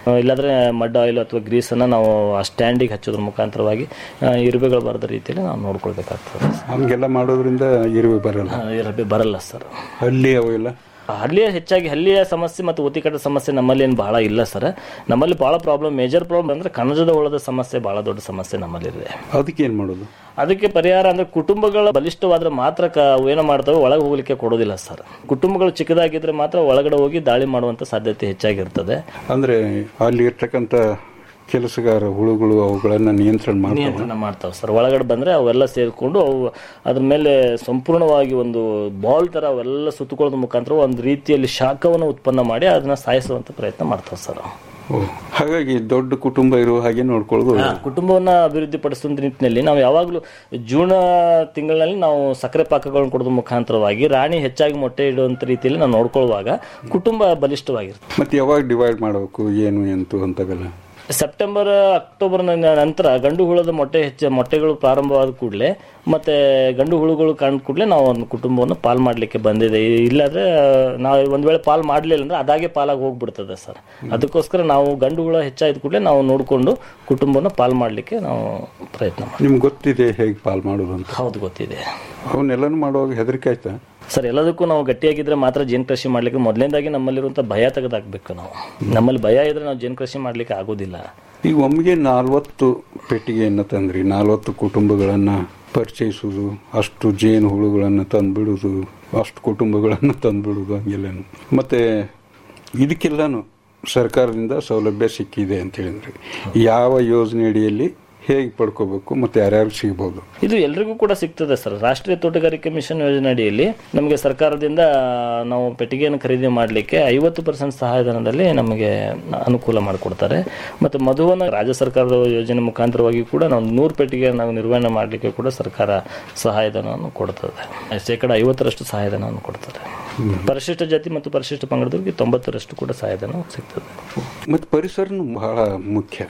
ಆ, ಇಲ್ಲಾಂದ್ರೆ ಮಡ್ ಆಯಿಲ್ ಅಥವಾ ಗ್ರೀಸನ್ನು ನಾವು ಆ ಸ್ಟ್ಯಾಂಡಿಗೆ ಹಚ್ಚೋದ್ರ ಮುಖಾಂತರವಾಗಿ ಆ, ಇರುವೆಗಳು ಬರದ ರೀತಿಯಲ್ಲಿ ನಾವು ನೋಡ್ಕೊಳ್ಬೇಕಾಗ್ತದೆ ಹಂಗೆಲ್ಲ ಮಾಡೋದ್ರಿಂದ ಇರುವೆ ಬರಲ್ಲ ಆ, ಇರುವೆ ಬರಲ್ಲ ಸರ್ ಹಳ್ಳಿ ಅವೆಲ್ಲ ಹಳ್ಳಿಯ ಹೆಚ್ಚಾಗಿ ಹಳ್ಳಿಯ ಸಮಸ್ಯೆ ಮತ್ತು ಒತ್ತಿಕಟ್ಟ ಸಮಸ್ಯೆ ನಮ್ಮಲ್ಲಿ ಏನು ಬಹಳ ಇಲ್ಲ ಸರ್ ನಮ್ಮಲ್ಲಿ ಬಹಳ ಪ್ರಾಬ್ಲಮ್ ಮೇಜರ್ ಪ್ರಾಬ್ಲಮ್ ಅಂದ್ರೆ ಕಣಜದ ಹುಳದ ಸಮಸ್ಯೆ ಬಹಳ ದೊಡ್ಡ ಸಮಸ್ಯೆ ನಮ್ಮಲ್ಲಿದೆ ಅದಕ್ಕೆ ಏನು ಮಾಡೋದು ಅದಕ್ಕೆ ಪರಿಹಾರ ಅಂದ್ರೆ ಕುಟುಂಬಗಳ ಬಲಿಷ್ಠವಾದ್ರೆ ಮಾತ್ರ ಕ ಏನೋ ಮಾಡ್ತವೆ ಒಳಗೆ ಹೋಗ್ಲಿಕ್ಕೆ ಕೊಡೋದಿಲ್ಲ ಸರ್ ಕುಟುಂಬಗಳು ಚಿಕ್ಕದಾಗಿದ್ರೆ ಮಾತ್ರ ಒಳಗಡೆ ಹೋಗಿ ದಾಳಿ ಮಾಡುವಂತ ಸಾಧ್ಯತೆ ಹೆಚ್ಚಾಗಿರ್ತದೆ ಅಂದ್ರೆ ಅಲ್ಲಿ ಇರ್ತಕ್ಕಂಥ ಕೆಲಸಗಾರ ಹುಳುಗಳು ಅವುಗಳನ್ನ ನಿಯಂತ್ರಣ ಮಾಡ್ತಾವ ನಿಯಂತ್ರಣ ಮಾಡ್ತಾವೆ ಸರ್ ಒಳಗಡೆ ಬಂದ್ರೆ ಅವೆಲ್ಲ ಸೇರಿಕೊಂಡು ಅವು ಅದ್ರ ಮೇಲೆ ಸಂಪೂರ್ಣವಾಗಿ ಒಂದು ಬಾಲ್ ತರ ಅವೆಲ್ಲ ಸುತ್ತಕೊಳ್ಳೋದ್ರ ಮುಖಾಂತರ ಒಂದು ರೀತಿಯಲ್ಲಿ ಶಾಖವನ್ನು ಉತ್ಪನ್ನ ಮಾಡಿ ಅದನ್ನ ಸಾಯಿಸುವಂತ ಪ್ರಯತ್ನ ಮಾಡ್ತಾವೆ ಸರ್ ಓ, ಹಾಗಾಗಿ ದೊಡ್ಡ ಕುಟುಂಬ ಇರುವ ಹಾಗೆ ನೋಡ್ಕೊಳ್ಳೋದು ಒಳ್ಳೆದು. ಕುಟುಂಬವನ್ನ ಅಭಿವೃದ್ಧಿ ಪಡಿಸುವ ನಿಟ್ಟಿನಲ್ಲಿ ನಾವು ಯಾವಾಗಲೂ ಜೂನ್ ತಿಂಗಳಲ್ಲಿ ನಾವು ಸಕ್ಕರೆ ಪಾಕಗಳನ್ನು ಕೊಡೋದ್ರ ಮುಖಾಂತರವಾಗಿ ರಾಣಿ ಹೆಚ್ಚಾಗಿ ಮೊಟ್ಟೆ ಇಡುವಂತ ರೀತಿಯಲ್ಲಿ ನಾವು ನೋಡ್ಕೊಳ್ಳುವಾಗ ಕುಟುಂಬ ಬಲಿಷ್ಠವಾಗಿರುತ್ತೆ ಮತ್ತೆ ಯಾವಾಗ ಡಿವೈಡ್ ಮಾಡಬೇಕು ಏನು ಎಂತು ಅಂತವೆಲ್ಲ ಸೆಪ್ಟೆಂಬರ್ ಅಕ್ಟೋಬರ್ ನಂತರ ಗಂಡು ಹುಳದ ಮೊಟ್ಟೆ ಹೆಚ್ಚ ಮೊಟ್ಟೆಗಳು ಪ್ರಾರಂಭವಾದ ಕೂಡಲೇ ಮತ್ತೆ ಗಂಡು ಹುಳುಗಳು ಕಂಡ ಕೂಡಲೇ ನಾವು ಒಂದು ಕುಟುಂಬವನ್ನು ಪಾಲ್ ಮಾಡಲಿಕ್ಕೆ ಬಂದಿದೆ ಇಲ್ಲಾಂದ್ರೆ ನಾವು ಒಂದ್ ವೇಳೆ ಪಾಲ್ ಮಾಡಲಿಲ್ಲ ಅಂದ್ರೆ ಅದಾಗೆ ಪಾಲಾಗಿ ಹೋಗ್ಬಿಡ್ತದೆ ಸರ್ ಅದಕ್ಕೋಸ್ಕರ ನಾವು ಗಂಡು ಹುಳ ಹೆಚ್ಚಾದ ಕೂಡಲೇ ನಾವು ನೋಡಿಕೊಂಡು ಕುಟುಂಬವನ್ನು ಪಾಲ್ ಮಾಡಲಿಕ್ಕೆ ನಾವು ಪ್ರಯತ್ನ ಮಾಡ್ತೀವಿ ನಿಮ್ಗೆ ಗೊತ್ತಿದೆ ಹೇಗೆ ಪಾಲ್ ಮಾಡೋದು ಅಂತ ಹೌದು ಗೊತ್ತಿದೆ ಅವನ್ನೆಲ್ಲನೂ ಮಾಡುವಾಗ ಹೆದರಿಕೆ ಆಯ್ತಾ ಸರ್ ಎಲ್ಲದಕ್ಕೂ ನಾವು ಗಟ್ಟಿಯಾಗಿದ್ರೆ ಮಾತ್ರ ಜೇನು ಕೃಷಿ ಮಾಡ್ಲಿಕ್ಕೆ ಮೊದಲನೇದಾಗಿ ನಮ್ಮಲ್ಲಿರುವಂಥ ಭಯ ತೆಗೆದಾಕ್ಬೇಕು ನಾವು ನಮ್ಮಲ್ಲಿ ಭಯ ಇದ್ರೆ ನಾವು ಜೇನು ಕೃಷಿ ಮಾಡ್ಲಿಕ್ಕೆ ಆಗೋದಿಲ್ಲ ಈಗ ಒಮ್ಮೆಗೆ ನಾಲ್ವತ್ತು ಪೆಟ್ಟಿಗೆಯನ್ನು ತಂದ್ರಿ ನಾಲ್ವತ್ತು ಕುಟುಂಬಗಳನ್ನು ಪರಿಚಯಿಸುವುದು ಅಷ್ಟು ಜೇನು ಹುಳುಗಳನ್ನು ತಂದುಬಿಡುವುದು ಅಷ್ಟು ಕುಟುಂಬಗಳನ್ನು ತಂದುಬಿಡುವುದು ಹಂಗೆಲ್ಲನು ಮತ್ತು ಇದಕ್ಕೆಲ್ಲನೂ ಸರ್ಕಾರದಿಂದ ಸೌಲಭ್ಯ ಸಿಕ್ಕಿದೆ ಅಂತ ಹೇಳಿದ್ರಿ ಯಾವ ಯೋಜನೆ ಅಡಿಯಲ್ಲಿ ಹೇಗೆ ಪಡ್ಕೋಬೇಕು ಮತ್ತು ಯಾರ್ಯಾರು ಸಿಗ್ಬೋದು ಇದು ಎಲ್ರಿಗೂ ಕೂಡ ಸಿಗ್ತದೆ ಸರ್ ರಾಷ್ಟ್ರೀಯ ತೋಟಗಾರಿಕೆ ಮಿಷನ್ ಯೋಜನೆ ಅಡಿಯಲ್ಲಿ ನಮಗೆ ಸರ್ಕಾರದಿಂದ ನಾವು ಪೆಟ್ಟಿಗೆಯನ್ನು ಖರೀದಿ ಮಾಡಲಿಕ್ಕೆ ಐವತ್ತು ಪರ್ಸೆಂಟ್ ಸಹಾಯಧನದಲ್ಲಿ ನಮಗೆ ಅನುಕೂಲ ಮಾಡಿಕೊಡ್ತಾರೆ ಮತ್ತು ಮಧುವನ ರಾಜ್ಯ ಸರ್ಕಾರದ ಯೋಜನೆ ಮುಖಾಂತರವಾಗಿ ಕೂಡ ನಾವು ನೂರು ಪೆಟ್ಟಿಗೆ ನಾವು ನಿರ್ವಹಣೆ ಮಾಡಲಿಕ್ಕೆ ಕೂಡ ಸರ್ಕಾರ ಸಹಾಯಧನವನ್ನು ಕೊಡ್ತದೆ ಶೇಕಡ ಐವತ್ತರಷ್ಟು ಸಹಾಯಧನವನ್ನು ಕೊಡ್ತಾರೆ ಪರಿಶಿಷ್ಟ ಜಾತಿ ಮತ್ತು ಪರಿಶಿಷ್ಟ ಪಂಗಡದವರಿಗೆ ತೊಂಬತ್ತರಷ್ಟು ಕೂಡ ಸಹಾಯಧನ ಸಿಗ್ತದೆ ಮತ್ತು ಪರಿಸರನೂ ಬಹಳ ಮುಖ್ಯ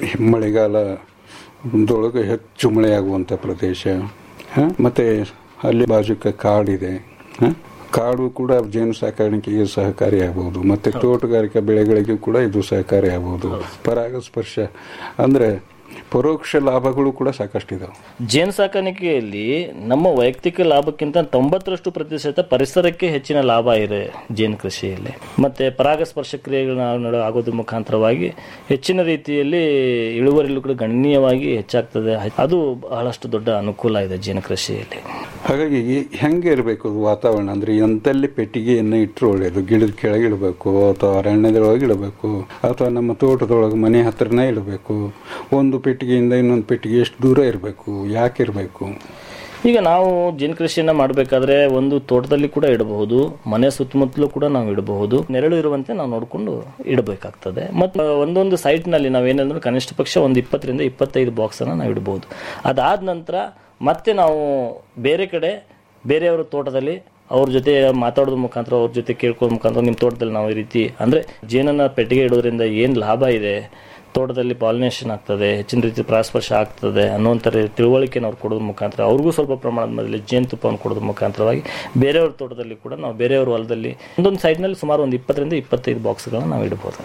ಮಳೆಗಾಲದೊಳಗೆ ಹೆಚ್ಚು ಮಳೆಯಾಗುವಂಥ ಪ್ರದೇಶ ಹ? ಮತ್ತೆ ಅಲ್ಲಿ ಬಾಜುಕ ಕಾಡಿದೆ ಹ? ಕಾಡು ಕೂಡ ಜೇನು ಸಾಕಾಣಿಕೆಗೆ ಸಹಕಾರಿಯಾಗಬಹುದು ಮತ್ತೆ ತೋಟಗಾರಿಕಾ ಬೆಳೆಗಳಿಗೂ ಕೂಡ ಇದು ಸಹಕಾರಿಯಾಗಬಹುದು ಪರಾಗಸ್ಪರ್ಶ ಅಂದ್ರೆ ಪರೋಕ್ಷ ಲಾಭಗಳು ಕೂಡ ಸಾಕಷ್ಟಿದಾವೆ ಜೇನು ಸಾಕಾಣಿಕೆಯಲ್ಲಿ ನಮ್ಮ ವೈಯಕ್ತಿಕ ಲಾಭಕ್ಕಿಂತ ತೊಂಬತ್ತರಷ್ಟು ಪ್ರತಿಶತ ಪರಿಸರಕ್ಕೆ ಹೆಚ್ಚಿನ ಲಾಭ ಇದೆ ಜೇನು ಕೃಷಿಯಲ್ಲಿ ಮತ್ತೆ ಪರಾಗಸ್ಪರ್ಶ ಕ್ರಿಯೆಗಳ ನಡುವೆ ಆಗೋದ್ರ ಮುಖಾಂತರವಾಗಿ ಹೆಚ್ಚಿನ ರೀತಿಯಲ್ಲಿ ಇಳುವರಿಲೂ ಕೂಡ ಗಣನೀಯವಾಗಿ ಹೆಚ್ಚಾಗ್ತದೆ ಅದು ಬಹಳಷ್ಟು ದೊಡ್ಡ ಅನುಕೂಲ ಇದೆ ಜೇನು ಕೃಷಿಯಲ್ಲಿ ಹಾಗಾಗಿ ಹೆಂಗೆ ಇರಬೇಕು ಅದು ವಾತಾವರಣ ಅಂದ್ರೆ ಎಂತಲ್ಲಿ ಪೆಟ್ಟಿಗೆಯನ್ನು ಇಟ್ಟರು ಒಳ್ಳೆಯದು ಗಿಡದ ಕೆಳಗೆ ಇಡಬೇಕು ಅಥವಾ ಅರಣ್ಯದೊಳಗೆ ಇಡಬೇಕು ಅಥವಾ ನಮ್ಮ ತೋಟದೊಳಗೆ ಮನೆ ಹತ್ರನೇ ಇಡಬೇಕು ಒಂದು ಪೆಟ್ಟಿಗೆಯಿಂದ ಇನ್ನೊಂದು ಪೆಟ್ಟಿಗೆ ಎಷ್ಟು ದೂರ ಇರಬೇಕು ಯಾಕೆ ಇರಬೇಕು ಈಗ ನಾವು ಜೇನು ಕೃಷಿಯನ್ನ ಮಾಡಬೇಕಾದ್ರೆ ಒಂದು ತೋಟದಲ್ಲಿ ಕೂಡ ಇಡಬಹುದು ಮನೆ ಸುತ್ತಮುತ್ತಲೂ ಕೂಡ ನಾವು ಇಡಬಹುದು ನೆರಳು ಇರುವಂತೆ ನಾವು ನೋಡಿಕೊಂಡು ಇಡಬೇಕಾಗ್ತದೆ ಮತ್ತು ಒಂದೊಂದು ಸೈಟ್ನಲ್ಲಿ ನಾವೇನಂದ್ರೆ ಕನಿಷ್ಠ ಪಕ್ಷ ಒಂದು ಇಪ್ಪತ್ತರಿಂದ ಇಪ್ಪತ್ತೈದು ಬಾಕ್ಸನ್ನು ನಾವು ಇಡಬಹುದು ಅದಾದ ನಂತರ ಮತ್ತೆ ನಾವು ಬೇರೆ ಕಡೆ ಬೇರೆಯವರ ತೋಟದಲ್ಲಿ ಅವ್ರ ಜೊತೆ ಮಾತಾಡೋದ್ರ ಮುಖಾಂತರ ಅವ್ರ ಜೊತೆ ಕೇಳ್ಕೊಳ್ಳೋ ಮುಖಾಂತರ ನಿಮ್ಮ ತೋಟದಲ್ಲಿ ನಾವು ಈ ರೀತಿ ಅಂದರೆ ಜೇನನ್ನು ಪೆಟ್ಟಿಗೆ ಇಡೋದ್ರಿಂದ ಏನು ಲಾಭ ಇದೆ ತೋಟದಲ್ಲಿ ಪಾಲಿನೇಷನ್ ಆಗ್ತದೆ ಹೆಚ್ಚಿನ ರೀತಿ ಪರಾಸ್ಪರ್ಶ ಆಗ್ತದೆ ಅನ್ನುವಂಥ ತಿಳುವಳಿಕೆ ನಾವು ಕೊಡೋದ್ರ ಮುಖಾಂತರ ಅವ್ರಿಗೂ ಸ್ವಲ್ಪ ಪ್ರಮಾಣದ ಮೇಲೆ ಜೇನುತುಪ್ಪವನ್ನು ಕೊಡೋದ್ರ ಮುಖಾಂತರವಾಗಿ ಬೇರೆಯವ್ರ ತೋಟದಲ್ಲಿ ಕೂಡ ನಾವು ಬೇರೆಯವ್ರ ಹೊಲದಲ್ಲಿ ಒಂದೊಂದು ಸೈಡ್ನಲ್ಲಿ ಸುಮಾರು ಒಂದು ಇಪ್ಪತ್ತರಿಂದ ಇಪ್ಪತ್ತೈದು ಬಾಕ್ಸ್ಗಳನ್ನ ನಾವು ಇಡ್ಬೋದು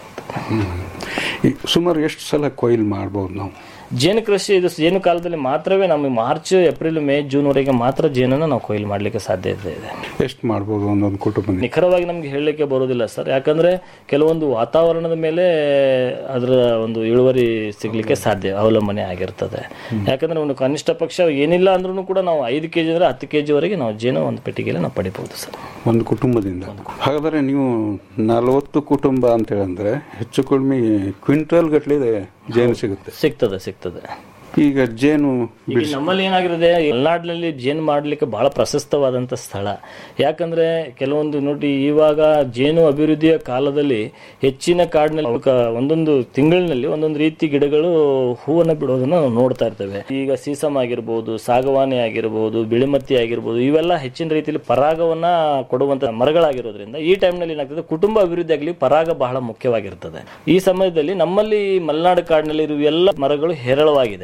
ಈ ಸುಮಾರು ಎಷ್ಟು ಸಲ ಕೊಯ್ಲು ಮಾಡ್ಬೋದು ನಾವು ಜೇನು ಕೃಷಿ ಇದು ಜೇನು ಕಾಲದಲ್ಲಿ ಮಾತ್ರವೇ ನಮಗೆ ಮಾರ್ಚ್ ಏಪ್ರಿಲ್ ಮೇ ಜೂನ್ ವರೆಗೆ ಮಾತ್ರ ಜೇನನ್ನು ನಾವು ಕೊಯ್ಲು ಮಾಡಲಿಕ್ಕೆ ಸಾಧ್ಯತೆ ಇದೆ ಎಷ್ಟು ಮಾಡ್ಬೋದು ಒಂದೊಂದು ಕುಟುಂಬ ನಿಖರವಾಗಿ ನಮ್ಗೆ ಹೇಳಲಿಕ್ಕೆ ಬರೋದಿಲ್ಲ ಸರ್ ಯಾಕಂದ್ರೆ ಕೆಲವೊಂದು ವಾತಾವರಣದ ಮೇಲೆ ಅದರ ಒಂದು ಇಳುವರಿ ಸಿಗ್ಲಿಕ್ಕೆ ಸಾಧ್ಯ ಅವಲಂಬನೆ ಆಗಿರ್ತದೆ ಯಾಕಂದ್ರೆ ಒಂದು ಕನಿಷ್ಠ ಪಕ್ಷ ಏನಿಲ್ಲ ಅಂದ್ರೂ ಕೂಡ ನಾವು ಐದು ಕೆಜಿ ಅಂದ್ರೆ ಹತ್ತು ಕೆಜಿ ವರೆಗೆ ನಾವು ಜೇನು ಒಂದು ಪೆಟ್ಟಿಗೆಯಲ್ಲಿ ನಾವು ಪಡಿಬಹುದು ಸರ್ ಒಂದು ಕುಟುಂಬದಿಂದ ಹಾಗಾದ್ರೆ ನೀವು ನಲವತ್ತು ಕುಟುಂಬ ಅಂತ ಹೇಳಂದ್ರೆ ಹೆಚ್ಚು ಕಡಿಮೆ ಕ್ವಿಂಟಲ್ ಗಟ್ಟಲೆ ಜೇನು ಸಿಗುತ್ತೆ ಸಿಗ್ತದೆ ಸಿಗ್ತದೆ ಈಗ ಜೇನು ಈಗ ನಮ್ಮಲ್ಲಿ ಏನಾಗಿರುತ್ತೆ ಮಲೆನಾಡಿನಲ್ಲಿ ಜೇನು ಮಾಡಲಿಕ್ಕೆ ಬಹಳ ಪ್ರಶಸ್ತವಾದಂಥ ಸ್ಥಳ ಯಾಕಂದ್ರೆ ಕೆಲವೊಂದು ನೋಡಿ ಇವಾಗ ಜೇನು ಅಭಿವೃದ್ಧಿಯ ಕಾಲದಲ್ಲಿ ಹೆಚ್ಚಿನ ಕಾಡಿನಲ್ಲಿ ಅವಕ್ಕ ಒಂದೊಂದು ತಿಂಗಳಿನಲ್ಲಿ ಒಂದೊಂದು ರೀತಿ ಗಿಡಗಳು ಹೂವನ್ನು ಬಿಡೋದನ್ನ ನಾವು ನೋಡ್ತಾ ಇರ್ತೇವೆ ಈಗ ಸೀಸಮ್ ಆಗಿರ್ಬೋದು ಸಾಗವಾನಿ ಆಗಿರ್ಬೋದು ಬಿಳಿಮತ್ತಿ ಆಗಿರ್ಬೋದು ಇವೆಲ್ಲ ಹೆಚ್ಚಿನ ರೀತಿಯಲ್ಲಿ ಪರಾಗವನ್ನ ಕೊಡುವಂತ ಮರಗಳಾಗಿರೋದ್ರಿಂದ ಈ ಟೈಮ್ನಲ್ಲಿ ಏನಾಗ್ತದೆ ಕುಟುಂಬ ಅಭಿವೃದ್ಧಿ ಆಗಲಿ ಪರಾಗ ಬಹಳ ಮುಖ್ಯವಾಗಿರ್ತದೆ ಈ ಸಮಯದಲ್ಲಿ ನಮ್ಮಲ್ಲಿ ಮಲೆನಾಡು ಕಾಡಿನಲ್ಲಿ ಇರುವ ಎಲ್ಲ ಮರಗಳು ಹೇರಳವಾಗಿದೆ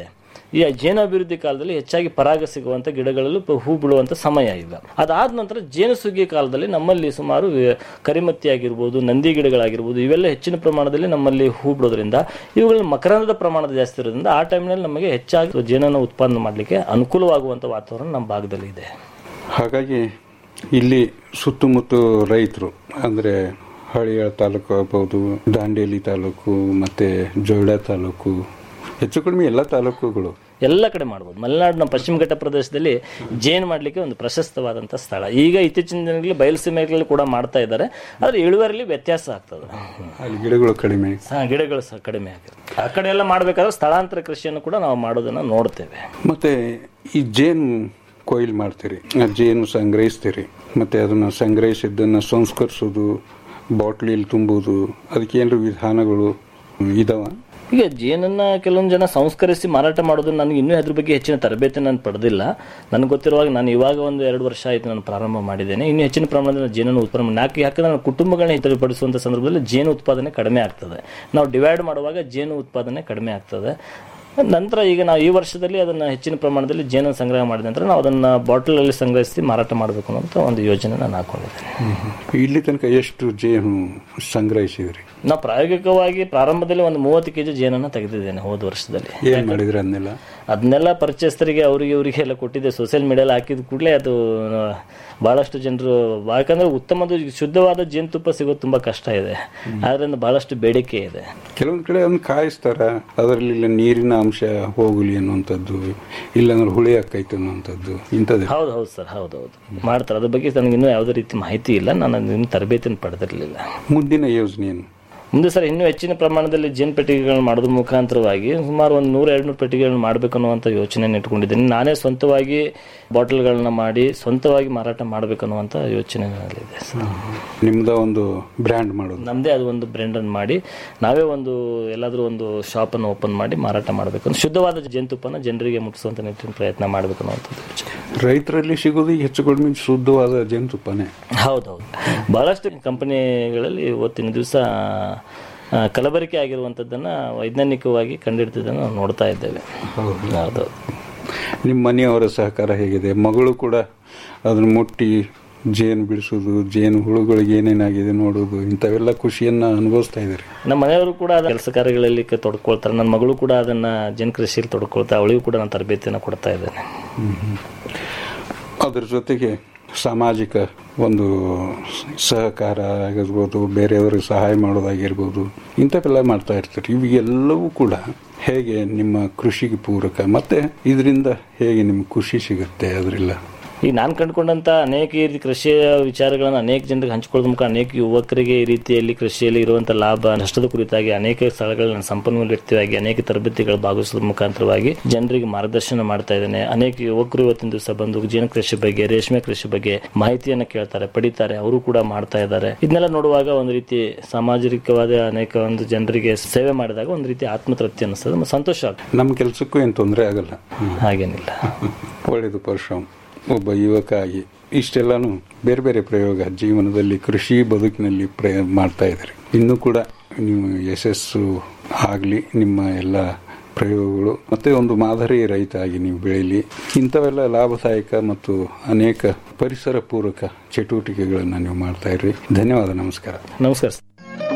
ಈ ಜೇನು ಅಭಿವೃದ್ಧಿ ಕಾಲದಲ್ಲಿ ಹೆಚ್ಚಾಗಿ ಪರಾಗ ಸಿಗುವಂತ ಗಿಡಗಳಲ್ಲೂ ಪ- ಹೂ ಬಿಡುವಂತ ಸಮಯ ಈಗ ಅದಾದ ನಂತರ ಜೇನು ಸುಗ್ಗಿ ಕಾಲದಲ್ಲಿ ನಮ್ಮಲ್ಲಿ ಸುಮಾರು ವಿ- ಕರಿಮತ್ತಿ ಆಗಿರ್ಬೋದು ನಂದಿ ಗಿಡಗಳಾಗಿರ್ಬೋದು ಇವೆಲ್ಲ ಹೆಚ್ಚಿನ ಪ್ರಮಾಣದಲ್ಲಿ ನಮ್ಮಲ್ಲಿ ಹೂ ಬಿಡೋದ್ರಿಂದ ಇವುಗಳ ಮಕರಂದದ ಪ್ರಮಾಣದ ಜಾಸ್ತಿ ಇರೋದ್ರಿಂದ ಆ ಟೈಮ್ನಲ್ಲಿ ನಮಗೆ ಹೆಚ್ಚಾಗಿ ಜೇನನ್ನು ಉತ್ಪಾದನೆ ಮಾಡಲಿಕ್ಕೆ ಅನುಕೂಲವಾಗುವಂತ ವಾತಾವರಣ ನಮ್ಮ ಭಾಗದಲ್ಲಿ ಇದೆ ಹಾಗಾಗಿ ಇಲ್ಲಿ ಸುತ್ತಮುತ್ತ ರೈತರು ಅಂದರೆ ಹಳಿಯಾಳ ತಾಲೂಕು ಆಗ್ಬೋದು ದಾಂಡೇಲಿ ತಾಲೂಕು ಮತ್ತು ಜೋಯಿಡಾ ತಾಲೂಕು ಹೆಚ್ಚು ಕಡಿಮೆ ಎಲ್ಲ ತಾಲೂಕುಗಳು ಎಲ್ಲ ಕಡೆ ಮಾಡ್ಬೋದು ಮಲೆನಾಡಿನ ಪಶ್ಚಿಮ ಘಟ್ಟ ಪ್ರದೇಶದಲ್ಲಿ ಜೇನು ಮಾಡಲಿಕ್ಕೆ ಒಂದು ಪ್ರಶಸ್ತವಾದಂಥ ಸ್ಥಳ ಈಗ ಇತ್ತೀಚಿನ ದಿನಗಳಲ್ಲಿ ಬಯಲುಸೀಮೆಗಳಲ್ಲಿ ಕೂಡ ಮಾಡ್ತಾ ಇದ್ದಾರೆ ಆದರೆ ಇಳುವರಿಲಿ ವ್ಯತ್ಯಾಸ ಆಗ್ತದೆ ಅಲ್ಲಿ ಗಿಡಗಳು ಕಡಿಮೆ ಹಾ, ಗಿಡಗಳು ಸಹ ಕಡಿಮೆ ಆಗಿರುತ್ತೆ ಆ ಕಡೆ ಎಲ್ಲ ಮಾಡಬೇಕಾದ್ರೆ ಸ್ಥಳಾಂತರ ಕೃಷಿಯನ್ನು ಕೂಡ ನಾವು ಮಾಡೋದನ್ನು ನೋಡ್ತೇವೆ ಮತ್ತು ಈ ಜೇನು ಕೊಯ್ಲು ಮಾಡ್ತೀರಿ ಆ ಜೇನು ಸಂಗ್ರಹಿಸ್ತೀರಿ ಮತ್ತು ಅದನ್ನು ಸಂಗ್ರಹಿಸಿದ್ದನ್ನು ಸಂಸ್ಕರಿಸೋದು ಬಾಟ್ಲಿಯಲ್ಲಿ ತುಂಬುವುದು ಅದಕ್ಕೆ ಏನಾದ್ರು ವಿಧಾನಗಳು ಇದಾವ ಈಗ ಜೇನನ್ನ ಕೆಲವೊಂದು ಜನ ಸಂಸ್ಕರಿಸಿ ಮಾರಾಟ ಮಾಡೋದು ನನಗೆ ಇನ್ನೂ ಅದ್ರ ಬಗ್ಗೆ ಹೆಚ್ಚಿನ ತರಬೇತಿ ನಾನು ಪಡೆದಿಲ್ಲ ನನಗೆ ಗೊತ್ತಿರುವಾಗ ನಾನು ಇವಾಗ ಒಂದು ಎರಡು ವರ್ಷ ಆಯ್ತು ನಾನು ಪ್ರಾರಂಭ ಮಾಡಿದ್ದೇನೆ ಇನ್ನು ಹೆಚ್ಚಿನ ಪ್ರಮಾಣದಲ್ಲಿ ನಾನು ಜೇನನ್ನು ಉತ್ಪನ್ನ ಮಾಡಿ ನಾಲ್ಕು ಯಾಕಂದ್ರೆ ನಾನು ಕುಟುಂಬಗಳನ್ನ ಹಿತಪಡಿಸುವಂಥ ಸಂದರ್ಭದಲ್ಲಿ ಜೇನು ಉತ್ಪಾದನೆ ಕಡಿಮೆ ಆಗ್ತದೆ ನಾವು ಡಿವೈಡ್ ಮಾಡುವಾಗ ಜೇನು ಉತ್ಪಾದನೆ ಕಡಿಮೆ ಆಗ್ತದೆ ನಂತರ ಈಗ ನಾವು ಈ ವರ್ಷದಲ್ಲಿ ಅದನ್ನು ಹೆಚ್ಚಿನ ಪ್ರಮಾಣದಲ್ಲಿ ಜೇನನ್ನು ಸಂಗ್ರಹ ಮಾಡಿದ ನಂತರ ನಾವು ಅದನ್ನು ಬಾಟಲಲ್ಲಿ ಸಂಗ್ರಹಿಸಿ ಮಾರಾಟ ಮಾಡಬೇಕು ಅನ್ನೋಂಥ ಒಂದು ಯೋಜನೆ ನಾನು ಹಾಕೊಂಡಿದ್ದೇನೆ ಇಲ್ಲಿ ತನಕ ಎಷ್ಟು ಜೇನು ಸಂಗ್ರಹಿಸಿದ್ರಿ ನಾವು ಪ್ರಾಯೋಗಿಕವಾಗಿ ಪ್ರಾರಂಭದಲ್ಲಿ ಒಂದು ಮೂವತ್ತು ಕೆಜಿ ಜೇನನ್ನು ತೆಗೆದಿದ್ದೇನೆ ಹೋದ ವರ್ಷದಲ್ಲಿ ಏನು ಮಾಡಿದ್ರಿ ಅದನ್ನೆಲ್ಲ ಅದನ್ನೆಲ್ಲ ಪರಿಚಯಸ್ಥರಿಗೆ ಅವರಿಗೆ ಇವರಿಗೆ ಎಲ್ಲ ಕೊಟ್ಟಿದ್ದೆ ಸೋಷಿಯಲ್ ಮೀಡಿಯಲ್ಲಿ ಹಾಕಿದ ಕೂಡಲೇ ಅದು ಆ, ಬಹಳಷ್ಟು ಜನರು ಯಾಕಂದ್ರೆ ಉತ್ತಮದ ಶುದ್ಧವಾದ ಜೇನುತುಪ್ಪ ಸಿಗೋದು ತುಂಬಾ ಕಷ್ಟ ಇದೆ ಆದ್ರಿಂದ ಬಹಳಷ್ಟು ಬೇಡಿಕೆ ಇದೆ ಕೆಲವೊಂದು ಕಡೆ ಅದನ್ನು ಕಾಯಿಸ್ತಾರ ಅದರಲ್ಲಿ ನೀರಿನ ಅಂಶ ಹೋಗಲಿ ಅನ್ನುವಂಥದ್ದು ಇಲ್ಲಾಂದ್ರೆ ಹುಳಿ ಆಕೈತೆ ಅನ್ನುವಂಥದ್ದು ಇಂಥದ್ದು ಹೌದು ಹೌದು ಸರ್ ಹೌದು ಹೌದು ಮಾಡ್ತಾರೆ ಅದ್ರ ಬಗ್ಗೆ ನನಗೆ ಇನ್ನೂ ಯಾವುದೇ ರೀತಿ ಮಾಹಿತಿ ಇಲ್ಲ ನಾನು ಅದನ್ನ ತರಬೇತಿಯನ್ನು ಪಡೆದಿರಲಿಲ್ಲ ಮುಂದಿನ ಯೋಜನೆ ಏನು ಮುಂದೆ ಸರ್ ಇನ್ನೂ ಹೆಚ್ಚಿನ ಪ್ರಮಾಣದಲ್ಲಿ ಜೇನು ಪೆಟ್ಟಿಗೆಗಳನ್ನ ಮಾಡೋದ್ರ ಮುಖಾಂತರವಾಗಿ ಸುಮಾರು ಒಂದು ನೂರ ಎರಡು ನೂರು ಪೆಟ್ಟಿಗೆಗಳನ್ನ ಮಾಡಬೇಕು ಅನ್ನುವಂಥ ಯೋಚನೆಯನ್ನು ಇಟ್ಕೊಂಡಿದ್ದೀನಿ ನಾನೇ ಸ್ವಂತವಾಗಿ ಬಾಟಲ್ಗಳನ್ನ ಮಾಡಿ ಸ್ವಂತವಾಗಿ ಮಾರಾಟ ಮಾಡಬೇಕು ಅನ್ನುವಂಥ ಯೋಚನೆ ನನ್ನಲ್ಲಿದೆ ಸರ್ ನಿಮ್ದ ಒಂದು ಬ್ರ್ಯಾಂಡ್ ಮಾಡೋದು ನಮ್ಮದೇ ಅದು ಒಂದು ಬ್ರ್ಯಾಂಡನ್ನು ಮಾಡಿ ನಾವೇ ಒಂದು ಎಲ್ಲಾದರೂ ಒಂದು ಶಾಪನ್ನು ಓಪನ್ ಮಾಡಿ ಮಾರಾಟ ಮಾಡಬೇಕು ಶುದ್ಧವಾದ ಜೇನುತುಪ್ಪನ ಜನರಿಗೆ ಮುಟ್ಟಿಸುವಂಥ ನಿಟ್ಟಿನ ಪ್ರಯತ್ನ ಮಾಡಬೇಕು ಅನ್ನುವಂಥದ್ದು ಯೋಚನೆ ರೈತರಲ್ಲಿ ಸಿಗೋದು ಈಗ ಹೆಚ್ಚು ಕಡಿಮೆ ಶುದ್ಧವಾದ ಜೇನುತುಪ್ಪನೇ ಹೌದೌದು ಬಹಳಷ್ಟು ಕಂಪನಿಗಳಲ್ಲಿ ಇವತ್ತಿನ ದಿವಸ ಕಲಬೆರಕೆ ಆಗಿರುವಂಥದ್ದನ್ನು ವೈಜ್ಞಾನಿಕವಾಗಿ ಕಂಡುಹಿಡಿದಿದ್ದನ್ನು ನಾವು ನೋಡ್ತಾ ಇದ್ದೇವೆ ಹೌದೌದು ನಿಮ್ಮ ಮನೆಯವರ ಸಹಕಾರ ಹೇಗಿದೆ ಮಗಳು ಕೂಡ ಅದನ್ನು ಮುಟ್ಟಿ ಜೇನು ಬಿಡಿಸೋದು ಜೇನು ಹುಳುಗಳಿಗೆ ಏನೇನಾಗಿದೆ ನೋಡೋದು ಇಂಥವೆಲ್ಲ ಖುಷಿಯನ್ನ ಅನುಭವಿಸ್ತಾ ಇದ್ದಾರೆ ನಮ್ಮ ಮನೆಯವರು ಕೂಡ ಅದ ಕೆಲಸ ಕಾರ್ಯಗಳಲ್ಲಿ ಕ- ತೊಡ್ಕೊಳ್ತಾರೆ ನನ್ನ ಮಗಳು ಕೂಡ ಅದನ್ನ ಜನ ಕೃಷಿಯಲ್ಲಿ ತೊಡ್ಕೊಳ್ತಾರೆ ಅವಳಿಗೂ ಕೂಡ ನಾನು ತರಬೇತಿಯನ್ನು ಕೊಡ್ತಾ ಇದ್ದೇನೆ ಅದ್ರ ಜೊತೆಗೆ ಸಾಮಾಜಿಕ ಒಂದು ಸಹಕಾರ ಆಗಿರ್ಬೋದು ಬೇರೆಯವರಿಗೆ ಸಹಾಯ ಮಾಡೋದಾಗಿರ್ಬೋದು ಇಂಥವೆಲ್ಲ ಮಾಡ್ತಾ ಇರ್ತಾರೆ ಇವೆಲ್ಲವೂ ಕೂಡ ಹೇಗೆ ನಿಮ್ಮ ಕೃಷಿಗೆ ಪೂರಕ ಮತ್ತೆ ಇದರಿಂದ ಹೇಗೆ ನಿಮ್ಗೆ ಖುಷಿ ಸಿಗುತ್ತೆ ಅದರಿಂದ ಈಗ ನಾನು ಕಂಡುಕೊಂಡಂತ ಅನೇಕ ಈ ರೀತಿ ಕೃಷಿಯ ವಿಚಾರಗಳನ್ನು ಅನೇಕ ಜನರಿಗೆ ಹಂಚಿಕೊಳ್ಳೋದ್ರ ಮುಖಾಂತರ ಅನೇಕ ಯುವಕರಿಗೆ ಈ ರೀತಿಯಲ್ಲಿ ಕೃಷಿಯಲ್ಲಿ ಇರುವಂತಹ ಲಾಭ ನಷ್ಟದ ಕುರಿತಾಗಿ ಅನೇಕ ಸ್ಥಳಗಳಲ್ಲಿ ಸಂಪನ್ಮೂಲ ವ್ಯಕ್ತಿಯಾಗಿ ಅನೇಕ ತರಬೇತಿಗಳು ಭಾಗವಹಿಸೋದ್ರ ಮುಖಾಂತರವಾಗಿ ಜನರಿಗೆ ಮಾರ್ಗದರ್ಶನ ಮಾಡ್ತಾ ಇದ್ದೇನೆ ಅನೇಕ ಯುವಕರು ಇವತ್ತಿನ ದಿವಸ ಬಂದು ಜೇನು ಕೃಷಿ ಬಗ್ಗೆ ರೇಷ್ಮೆ ಕೃಷಿ ಬಗ್ಗೆ ಮಾಹಿತಿಯನ್ನು ಕೇಳ್ತಾರೆ ಪಡಿತಾರೆ ಅವರು ಕೂಡ ಮಾಡ್ತಾ ಇದ್ದಾರೆ ಇದನ್ನೆಲ್ಲ ನೋಡುವಾಗ ಒಂದು ರೀತಿ ಸಾಮಾಜಿಕವಾದ ಅನೇಕ ಒಂದು ಜನರಿಗೆ ಸೇವೆ ಮಾಡಿದಾಗ ಒಂದು ರೀತಿ ಆತ್ಮತೃಪ್ತಿ ಅನಿಸ್ತದೆ ಮತ್ತು ಸಂತೋಷ ಆಗ್ತದೆ ನಮ್ಮ ಕೆಲಸಕ್ಕೂ ಏನು ತೊಂದರೆ ಆಗಲ್ಲ ಹಾಗೇನಿಲ್ಲ ಒಳ್ಳೆಯದು ಪರಶುರಾಮ್ ಒಬ್ಬ ಯುವಕ ಆಗಿ ಇಷ್ಟೆಲ್ಲಾನು ಬೇರೆ ಬೇರೆ ಪ್ರಯೋಗ ಜೀವನದಲ್ಲಿ ಕೃಷಿ ಬದುಕಿನಲ್ಲಿ ಪ್ರಯ ಮಾಡ್ತಾ ಇದ್ದಾರೆ ಇನ್ನೂ ಕೂಡ ನೀವು ಯಶಸ್ಸು ಆಗಲಿ ನಿಮ್ಮ ಎಲ್ಲ ಪ್ರಯೋಗಗಳು ಮತ್ತೆ ಒಂದು ಮಾದರಿ ರೈತ ಆಗಿ ನೀವು ಬೆಳೀಲಿ ಇಂಥವೆಲ್ಲ ಲಾಭದಾಯಕ ಮತ್ತು ಅನೇಕ ಪರಿಸರ ಪೂರಕ ಚಟುವಟಿಕೆಗಳನ್ನು ನೀವು ಮಾಡ್ತಾ ಇರ್ರಿ ಧನ್ಯವಾದ ನಮಸ್ಕಾರ ನಮಸ್ಕಾರ ಸರ್.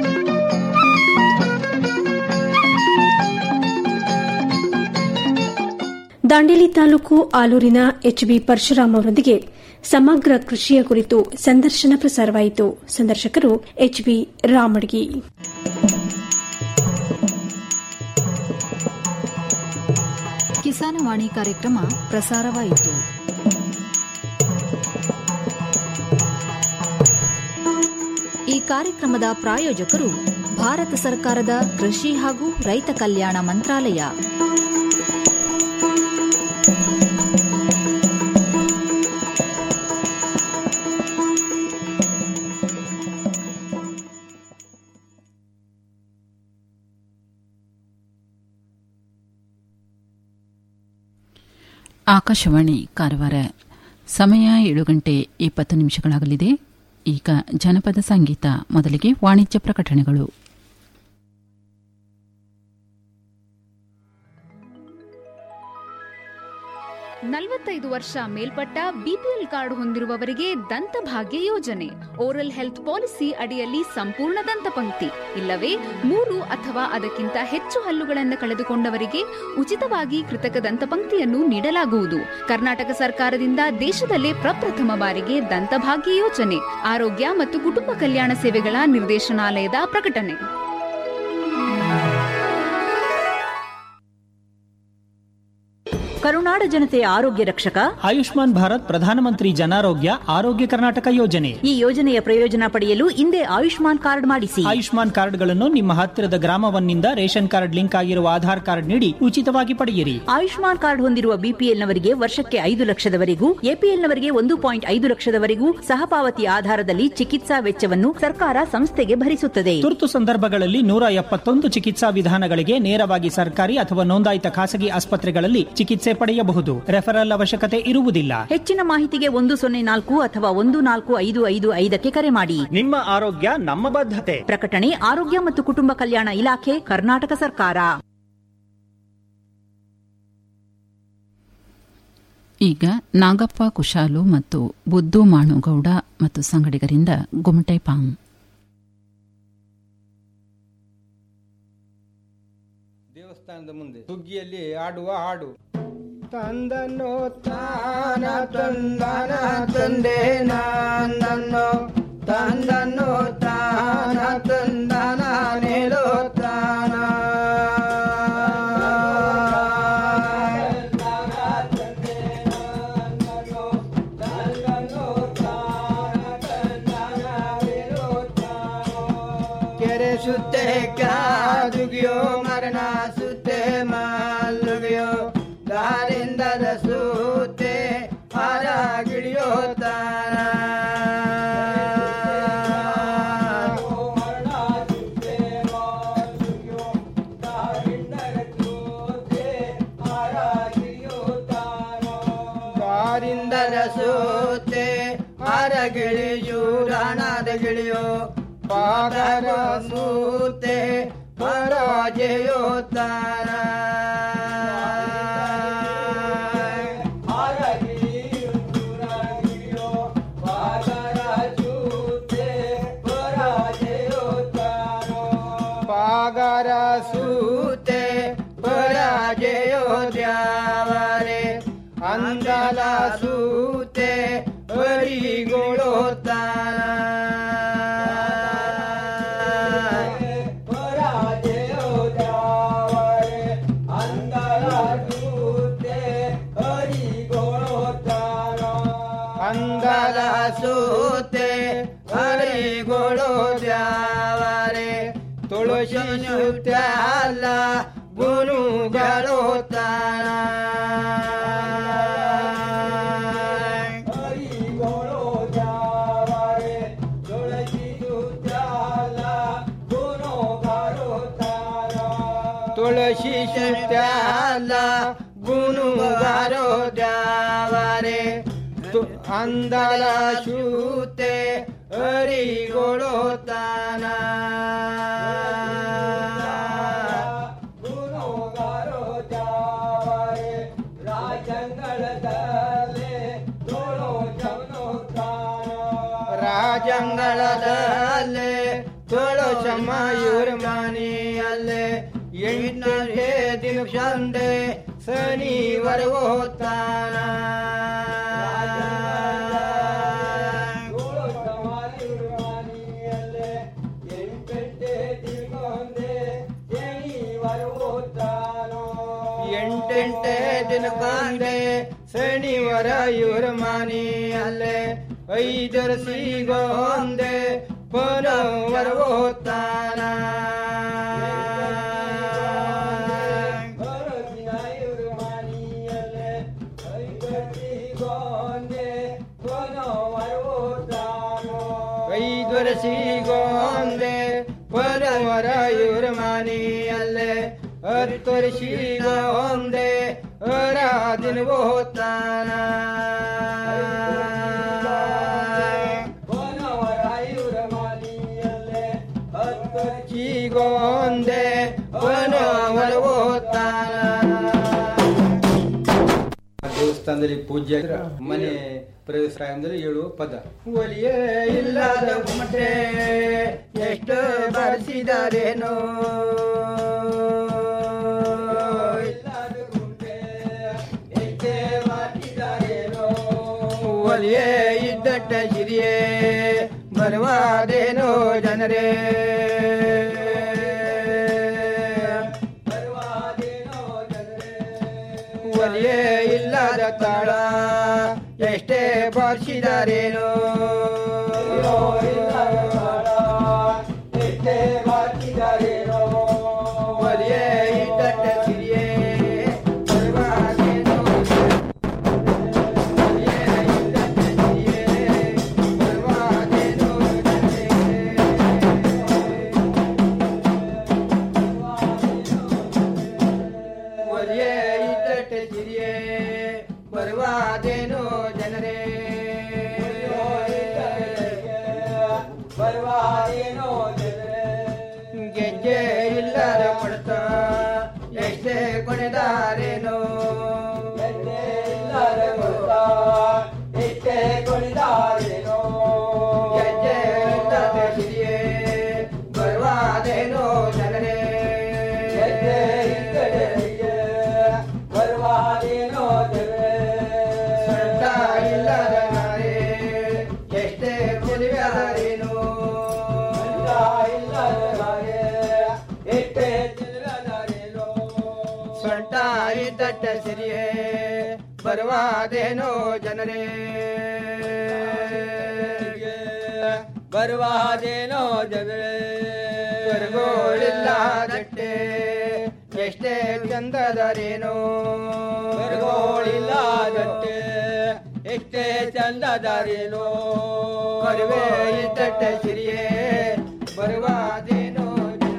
ದಾಂಡೇಲಿ ತಾಲೂಕು ಆಲೂರಿನ ಎಚ್ಬಿ ಪರಶುರಾಮ್ ಅವರೊಂದಿಗೆ ಸಮಗ್ರ ಕೃಷಿಯ ಕುರಿತು ಸಂದರ್ಶನ ಪ್ರಸಾರವಾಯಿತು ಸಂದರ್ಶಕರು ಎಚ್ಬಿ ರಾಮಡ್ಗಿ ಕಿಸಾನವಾಣಿ ಕಾರ್ಯಕ್ರಮ ಪ್ರಸಾರವಾಯಿತು ಈ ಕಾರ್ಯಕ್ರಮದ ಪ್ರಾಯೋಜಕರು ಭಾರತ ಸರ್ಕಾರದ ಕೃಷಿ ಹಾಗೂ ರೈತ ಕಲ್ಯಾಣ ಮಂತ್ರಾಲಯ ಆಕಾಶವಾಣಿ ಕಾರವಾರ ಸಮಯ ಏಳು ಗಂಟೆ ಇಪ್ಪತ್ತು ನಿಮಿಷಗಳಾಗಲಿದೆ ಈಗ ಜನಪದ ಸಂಗೀತ ಮೊದಲಿಗೆ ವಾಣಿಜ್ಯ ಪ್ರಕಟಣೆಗಳು ನಲವತ್ತೈದು ವರ್ಷ ಮೇಲ್ಪಟ್ಟ ಬಿಪಿಎಲ್ ಕಾರ್ಡ್ ಹೊಂದಿರುವವರಿಗೆ ದಂತಭಾಗ್ಯ ಯೋಜನೆ ಓರಲ್ ಹೆಲ್ತ್ ಪಾಲಿಸಿ ಅಡಿಯಲ್ಲಿ ಸಂಪೂರ್ಣ ದಂತಪಂಕ್ತಿ ಇಲ್ಲವೇ ಮೂರು ಅಥವಾ ಅದಕ್ಕಿಂತ ಹೆಚ್ಚು ಹಲ್ಲುಗಳನ್ನು ಕಳೆದುಕೊಂಡವರಿಗೆ ಉಚಿತವಾಗಿ ಕೃತಕ ದಂತಪಂಕ್ತಿಯನ್ನು ನೀಡಲಾಗುವುದು ಕರ್ನಾಟಕ ಸರ್ಕಾರದಿಂದ ದೇಶದಲ್ಲೇ ಪ್ರಪ್ರಥಮ ಬಾರಿಗೆ ದಂತಭಾಗ್ಯ ಯೋಜನೆ ಆರೋಗ್ಯ ಮತ್ತು ಕುಟುಂಬ ಕಲ್ಯಾಣ ಸೇವೆಗಳ ನಿರ್ದೇಶನಾಲಯದ ಪ್ರಕಟಣೆ ಕರುನಾಡ ಜನತೆಯ ಆರೋಗ್ಯ ರಕ್ಷಕ ಆಯುಷ್ಮಾನ್ ಭಾರತ್ ಪ್ರಧಾನಮಂತ್ರಿ ಜನಾರೋಗ್ಯ ಆರೋಗ್ಯ ಕರ್ನಾಟಕ ಯೋಜನೆ ಈ ಯೋಜನೆಯ ಪ್ರಯೋಜನ ಪಡೆಯಲು ಹಿಂದೆ ಆಯುಷ್ಮಾನ್ ಕಾರ್ಡ್ ಮಾಡಿಸಿ ಆಯುಷ್ಮಾನ್ ಕಾರ್ಡ್ಗಳನ್ನು ನಿಮ್ಮ ಹತ್ತಿರದ ಗ್ರಾಮವನ್ನಿಂದ ರೇಷನ್ ಕಾರ್ಡ್ ಲಿಂಕ್ ಆಗಿರುವ ಆಧಾರ್ ಕಾರ್ಡ್ ನೀಡಿ ಉಚಿತವಾಗಿ ಪಡೆಯಿರಿ ಆಯುಷ್ಮಾನ್ ಕಾರ್ಡ್ ಹೊಂದಿರುವ ಬಿಪಿಎಲ್ನವರಿಗೆ ವರ್ಷಕ್ಕೆ ಐದು ಲಕ್ಷದವರೆಗೂ ಎಪಿಎಲ್ನವರಿಗೆ ಒಂದು ಪಾಯಿಂಟ್ ಐದು ಲಕ್ಷದವರೆಗೂ ಸಹಪಾವತಿ ಆಧಾರದಲ್ಲಿ ಚಿಕಿತ್ಸಾ ವೆಚ್ಚವನ್ನು ಸರ್ಕಾರ ಸಂಸ್ಥೆಗೆ ಭರಿಸುತ್ತದೆ ತುರ್ತು ಸಂದರ್ಭಗಳಲ್ಲಿ ನೂರ ಎಪ್ಪತ್ತೊಂದು ಚಿಕಿತ್ಸಾ ವಿಧಾನಗಳಿಗೆ ನೇರವಾಗಿ ಸರ್ಕಾರಿ ಅಥವಾ ನೋಂದಾಯಿತ ಖಾಸಗಿ ಆಸ್ಪತ್ರೆಗಳಲ್ಲಿ ಚಿಕಿತ್ಸೆ ಪಡೆಯಬಹುದು ರೆಫರಲ್ ಅವಶ್ಯಕತೆ ಇರುವುದಿಲ್ಲ ಹೆಚ್ಚಿನ ಮಾಹಿತಿಗೆ ಒಂದು ಸೊನ್ನೆ ನಾಲ್ಕು ಅಥವಾ ಒಂದು ನಾಲ್ಕು ಐದು ಐದು ಐದಕ್ಕೆ ಕರೆ ಮಾಡಿ ನಿಮ್ಮ ಆರೋಗ್ಯ ನಮ್ಮ ಬದ್ಧತೆ ಪ್ರಕಟಣೆ ಆರೋಗ್ಯ ಮತ್ತು ಕುಟುಂಬ ಕಲ್ಯಾಣ ಇಲಾಖೆ ಕರ್ನಾಟಕ ಸರ್ಕಾರ ಈಗ ನಾಗಪ್ಪ ಕುಶಾಲು ಮತ್ತು ಬುದ್ದು ಮಾಣುಗೌಡ ಮತ್ತು ಸಂಗಡಿಗರಿಂದ ಗುಮಟೆ ಪಾಂಗ್ ದೇವಸ್ಥಾನದ ಮುಂದೆ ಸುಗ್ಗಿಯಲ್ಲಿ ಆಡುವ ಹಾಡು ತಂದನ್ನು ತಾನ ತಂದನ ತಂದೆ ನನ್ನನ್ನು ತಂದನ್ನು ತಾನ ತಂದನ ನೇಲೋ ತಾನ ಕೆರೆ ಸುತ್ತೆ ಕಾದುಗಿಯೋ ಮರಣ ಸುತ್ತೆ ಮಾಲುಗಿಯೋ ದಾರಿಂದದ ಸೂತೆ ಹಾರ ಗಿಳಿಯೋ ತಾನ ದಾರಿಂದದ ಸೂತೆ ಹಾರ ಗಿಳಿಯು ರಾಣದ ಗಿಳಿಯೋ ಪಾದರ ಸೂತೆ ಪರಾಜಯೋ ತಾನ ಪಾಗರ ಸೂತೆ ಪರಾಜಯೋ ದ್ಯಾವರೆ ಅಂದಲ ಸೂತೆ ಹರಿಗೊಳೋ ತಾನ ಅಂದಲ ಸೂತೆ ಹರಿಗೊಳೋ ದ್ಯಾವರೆ ತುಳಸಿ ಸುತ್ತಲ್ಲ ಗುರುಗಳು ತಾನ ತುಳಸಿ ಸುತ್ತಲ್ಲ ಗುರುಗಾರೋ ದ್ಯಾವರೆ ಅಂದಲ ಶೂತೆ ಹರಿಗೊಳೋ ತಾನ ರಾಜಂಗಳದಲ್ಲೇ ತೋಳು ಚಮಯೂರ್ ಮನೆಯಲ್ಲೇ ಎಂಟನೇ ದಿನ ಸಂಡೆ ಶನಿವಾರ ಹೋಗ್ತಾನ ಎಂಟೆಂಟೆ ದಿನ ಕಂಡೆ ಶನಿವಾರ ಇವ್ರ ಮನೆಯಲ್ಲೇ ಐದರ ಸಿಗೋಂದೆ ಪರವರ ಹೋಗ್ತಾನ ಐದರ ಸಿಗೋಂದೆ ಪರವರ ಇವ್ರ ಮನೆಯಲ್ಲೇ ಹತ್ತರ ಸಿಗೋಂದೆ ಅರಾದಿನ ಹೋಗ್ತಾನ ಸಿಗೋಂದೆ ಪರವರ ಹೋಗ್ತಾನ ದೇವಸ್ಥಾನದಲ್ಲಿ ಪೂಜೆ ಮನೆ ಪ್ರವೇಶದಲ್ಲಿ ಹೇಳುವ ಪದ ಒಲಿಯೇ ಇಲ್ಲದ ಗುಮಟೆ ಎಷ್ಟು ಬಾರಿಸಿದಾರೇನೋ ಒಲಿಯೇ ಇದ್ದಟ್ಟ ಸಿರಿಯೇ ಬರುವಾದೇನೋ ಜನರೇ ಒಲಿಯೇ ಇಲ್ಲದ ತಾಳ ಎಷ್ಟೇ ಬಾರಿಸಿದಾರೇನೋ ಎಷ್ಟೇ ಬಾರಿಸಿದಾರೇನೋ ಒಲಿಯೇ ಇದ್ದಟ್ಟ ಸಿರಿಯೇ ಬರುವಾದೇನೋ ಒಲಿಯೇ ಇದ್ದಟ್ಟೆ ಸಿರಿಯೇ ಬರುವಾದೇನೋ ಜನರೇ ಬರುವಾದೇನೋ ಜನರೇ ಗೆಜ್ಜೆ ಇಲ್ಲದ ಕೊಡ್ತ ಎಷ್ಟೇ ಕೊನೆದಾರೇನೋ ಗೆಜ್ಜೆ ಇಲ್ಲದ ಕೊಡ್ತ ಎಷ್ಟೇ ಕೊನೆದಾರೇನೋ ಗೆಜ್ಜೆ ಇಲ್ಲದ ಸಿರಿಯೇ ಬರುವಾದೇನೋ ಜನರೇ ಗೆಜ್ಜೆ ಇಲ್ಲದ ಸಿರಿಯೇ ಬರುವಾದೇನೋ ಜನರೇ ಸೊಂಟ ಇಲ್ಲದ ನಾರೇ ಎಷ್ಟೇ ಕೊಲಿವಾರೇನೋ ಸೊಂಟ ಇಲ್ಲದ ನಾರೇ ಎಷ್ಟೇ ತಿಳಿದಾರೇನೋ ಸೊಂಟ ಇದ್ದಟ್ಟ ಸಿರಿಯೇ ಬರುವಾದೇನೋ ಜನರೇ ಬರುವಾದೇನೋ ಜನರೇ ಬರುಗೋಳಿಲ್ಲದಟ್ಟೆ ಎಷ್ಟೇ ಚಂದದರೇನೋ ಬರುಗೋಳಿಲ್ಲದಟ್ಟೆ ಎಷ್ಟೇ ಚಂದದರೇನೋ ಬರುವೆ ಇದ್ದಟ್ಟೆ ಸಿರಿಯೇ ಬರುವಾದೇನೋ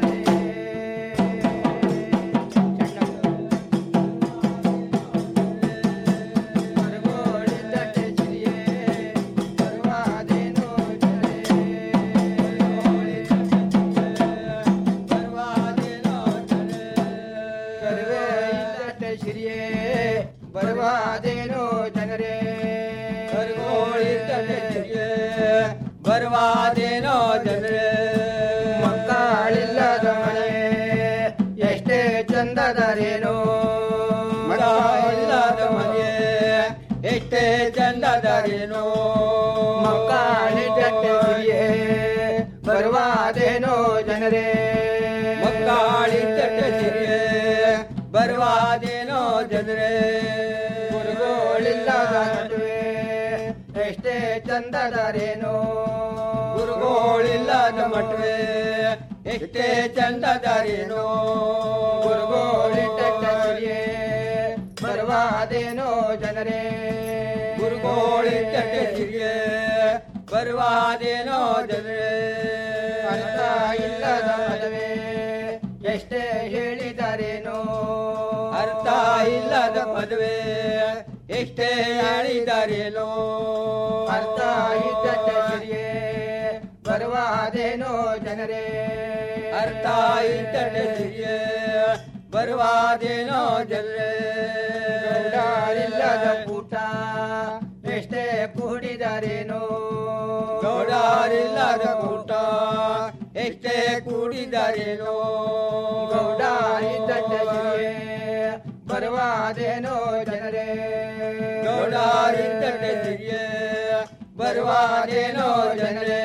ಕರುವೆ ಇದ್ದಟ್ಟೆ ಸಿರಿಯೇ ಬರುವಾದೇನೋ ಜನರೇ ಕರುಗೋಳಿದ್ದಟ್ಟೆ ಸಿರಿಯೇ ಬರುವಾದೇನೋ ಜನರೇ ಮಕ್ಕಳಿಲ್ಲದ ಮನೆ ಎಷ್ಟೇ ಚಂದದರೇನೋ ಮಕ್ಕಳಿಲ್ಲದ ಮನೆ ಎಷ್ಟೇ ಚಂದದರೇನೋ ಮಕ್ಕಳಿದ್ದಟ್ಟೆ ಸಿರಿಯೇ ಬರುವಾದೇನೋ ಜನರೇ ಮಕ್ಕಳಿದ್ದಟ್ಟೆ ಸಿರಿಯೇ ಬರುವಾದೇನೋ ಜನರೇ ಗುರುಗಳಿಲ್ಲದ ನಡುವೆ ಎಷ್ಟೇ ಚಂದದರೇನೋ ಗುರುಗಳಿಲ್ಲದ ಮಟ್ವೆ ಎಷ್ಟೇ ಚಂದದರೇನೋ ಗುರುಗಳಿದ್ದಟ್ಟೆ ಸಿರಿಯೇ ಬರುವಾದೇನೋ ಜನರೇ ಗುರುಗಳಿದ್ದಟ್ಟೆ ಸಿರಿಯೇ ಬರುವಾದೇನೋ ಜನರೇ ಅರ್ಥ ಇಲ್ಲದ ಮದುವೆ ಎಷ್ಟೇ ಹೇಳಿದರೇನೋ ಅರ್ಥ ಇಲ್ಲದ ಮದುವೆ ಎಷ್ಟೇ ಹೇಳಿದರೇನೋ ಅರ್ಥ ಇದ್ದಟ್ಟ ಸಿರಿಯೇ ಬರುವಾದೇನೋ ಜನರೇ ಅರ್ಥ ಇದ್ದಟ್ಟ ಸಿರಿಯೇ ಬರುವಾದೇನೋ ಜನರೇ ಗೌಡರಿಲ್ಲದ ಕೂಟ ಎಷ್ಟೇ ಕೂಡಿದರೇನೋ ಗೌಡರಿಲ್ಲದ ಕೂಟ ಎಷ್ಟೇ ಕೂಡಿದರೇನೋ ಗೌಡ ಇದ್ದಟ್ಟ ಸಿರಿಯೇ ಬರುವಾದೇನೋ ಜನರೇ ಗೌಡ ಇದ್ದಟ್ಟ ಸಿರಿಯೇ ಬರುವಾದೇನೋ ಜನರೇ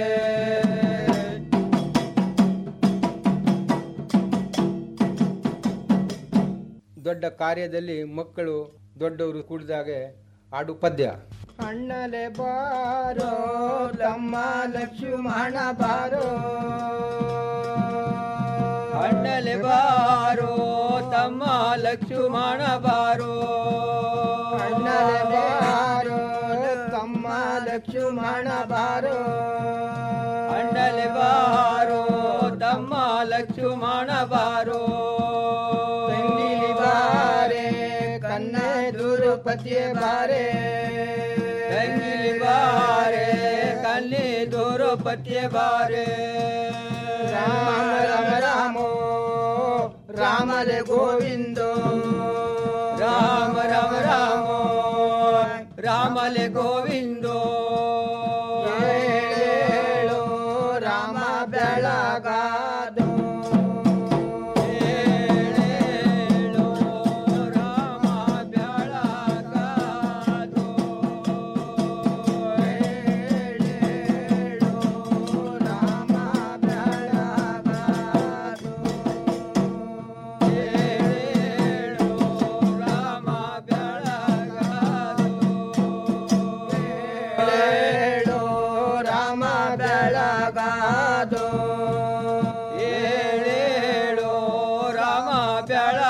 ದೊಡ್ಡ ಕಾರ್ಯದಲ್ಲಿ ಮಕ್ಕಳು ದೊಡ್ಡವರು ಕೂಡಿದಾಗೆ ಆಡು ಪದ್ಯ ಅಣ್ಣಲೆ ಬಾರೋ ತಮ್ಮ ಲಕ್ಷ್ಮಣ ಬಾರೋ ಅಣ್ಣಲೆ ಬಾರೋ ತಮ್ಮ ಲಕ್ಷ್ಮಣ ಬಾರೋ ಅಣ್ಣಲೆ ಬಾರೋ ತಮ್ಮ ಲಕ್ಷ್ಮಣ ಬಾರೋ ಅಣ್ಣಲೆ ಬಾರೋ ತಮ್ಮ ಲಕ್ಷ್ಮಣ ಬಾರೋ ತಂಗಿಲಿ ಬಾರೆ ಕನ್ನ ದುರುಪತಿಯ ಬಾರೆ ತಂಗಿಲಿ ಬಾರೆ ಕನ್ನಿ ದುರುಪತಿಯ ಬಾರೆ ರಾಮ ರಾಮ ರಾಮೋ ರಾಮಲೆ ಗೋವಿಂದೋ ರಾಮ ರಾಮ ರಾಮೋ ರಾಮಲೆ ಗೋವಿಂದೋ ಏಳು ರಾಮ ಬೆಳಗಾದು ಏಳೇಳು ರಾಮ ಬೆಳಗಾದು ಏಳೇಳು ರಾಮ ಬೆಳಗಾದು ಏಳೇಳು ರಾಮ ಬೆಳಗಾದು ಏಳು ರಾಮ ಬೆಳಗಾದು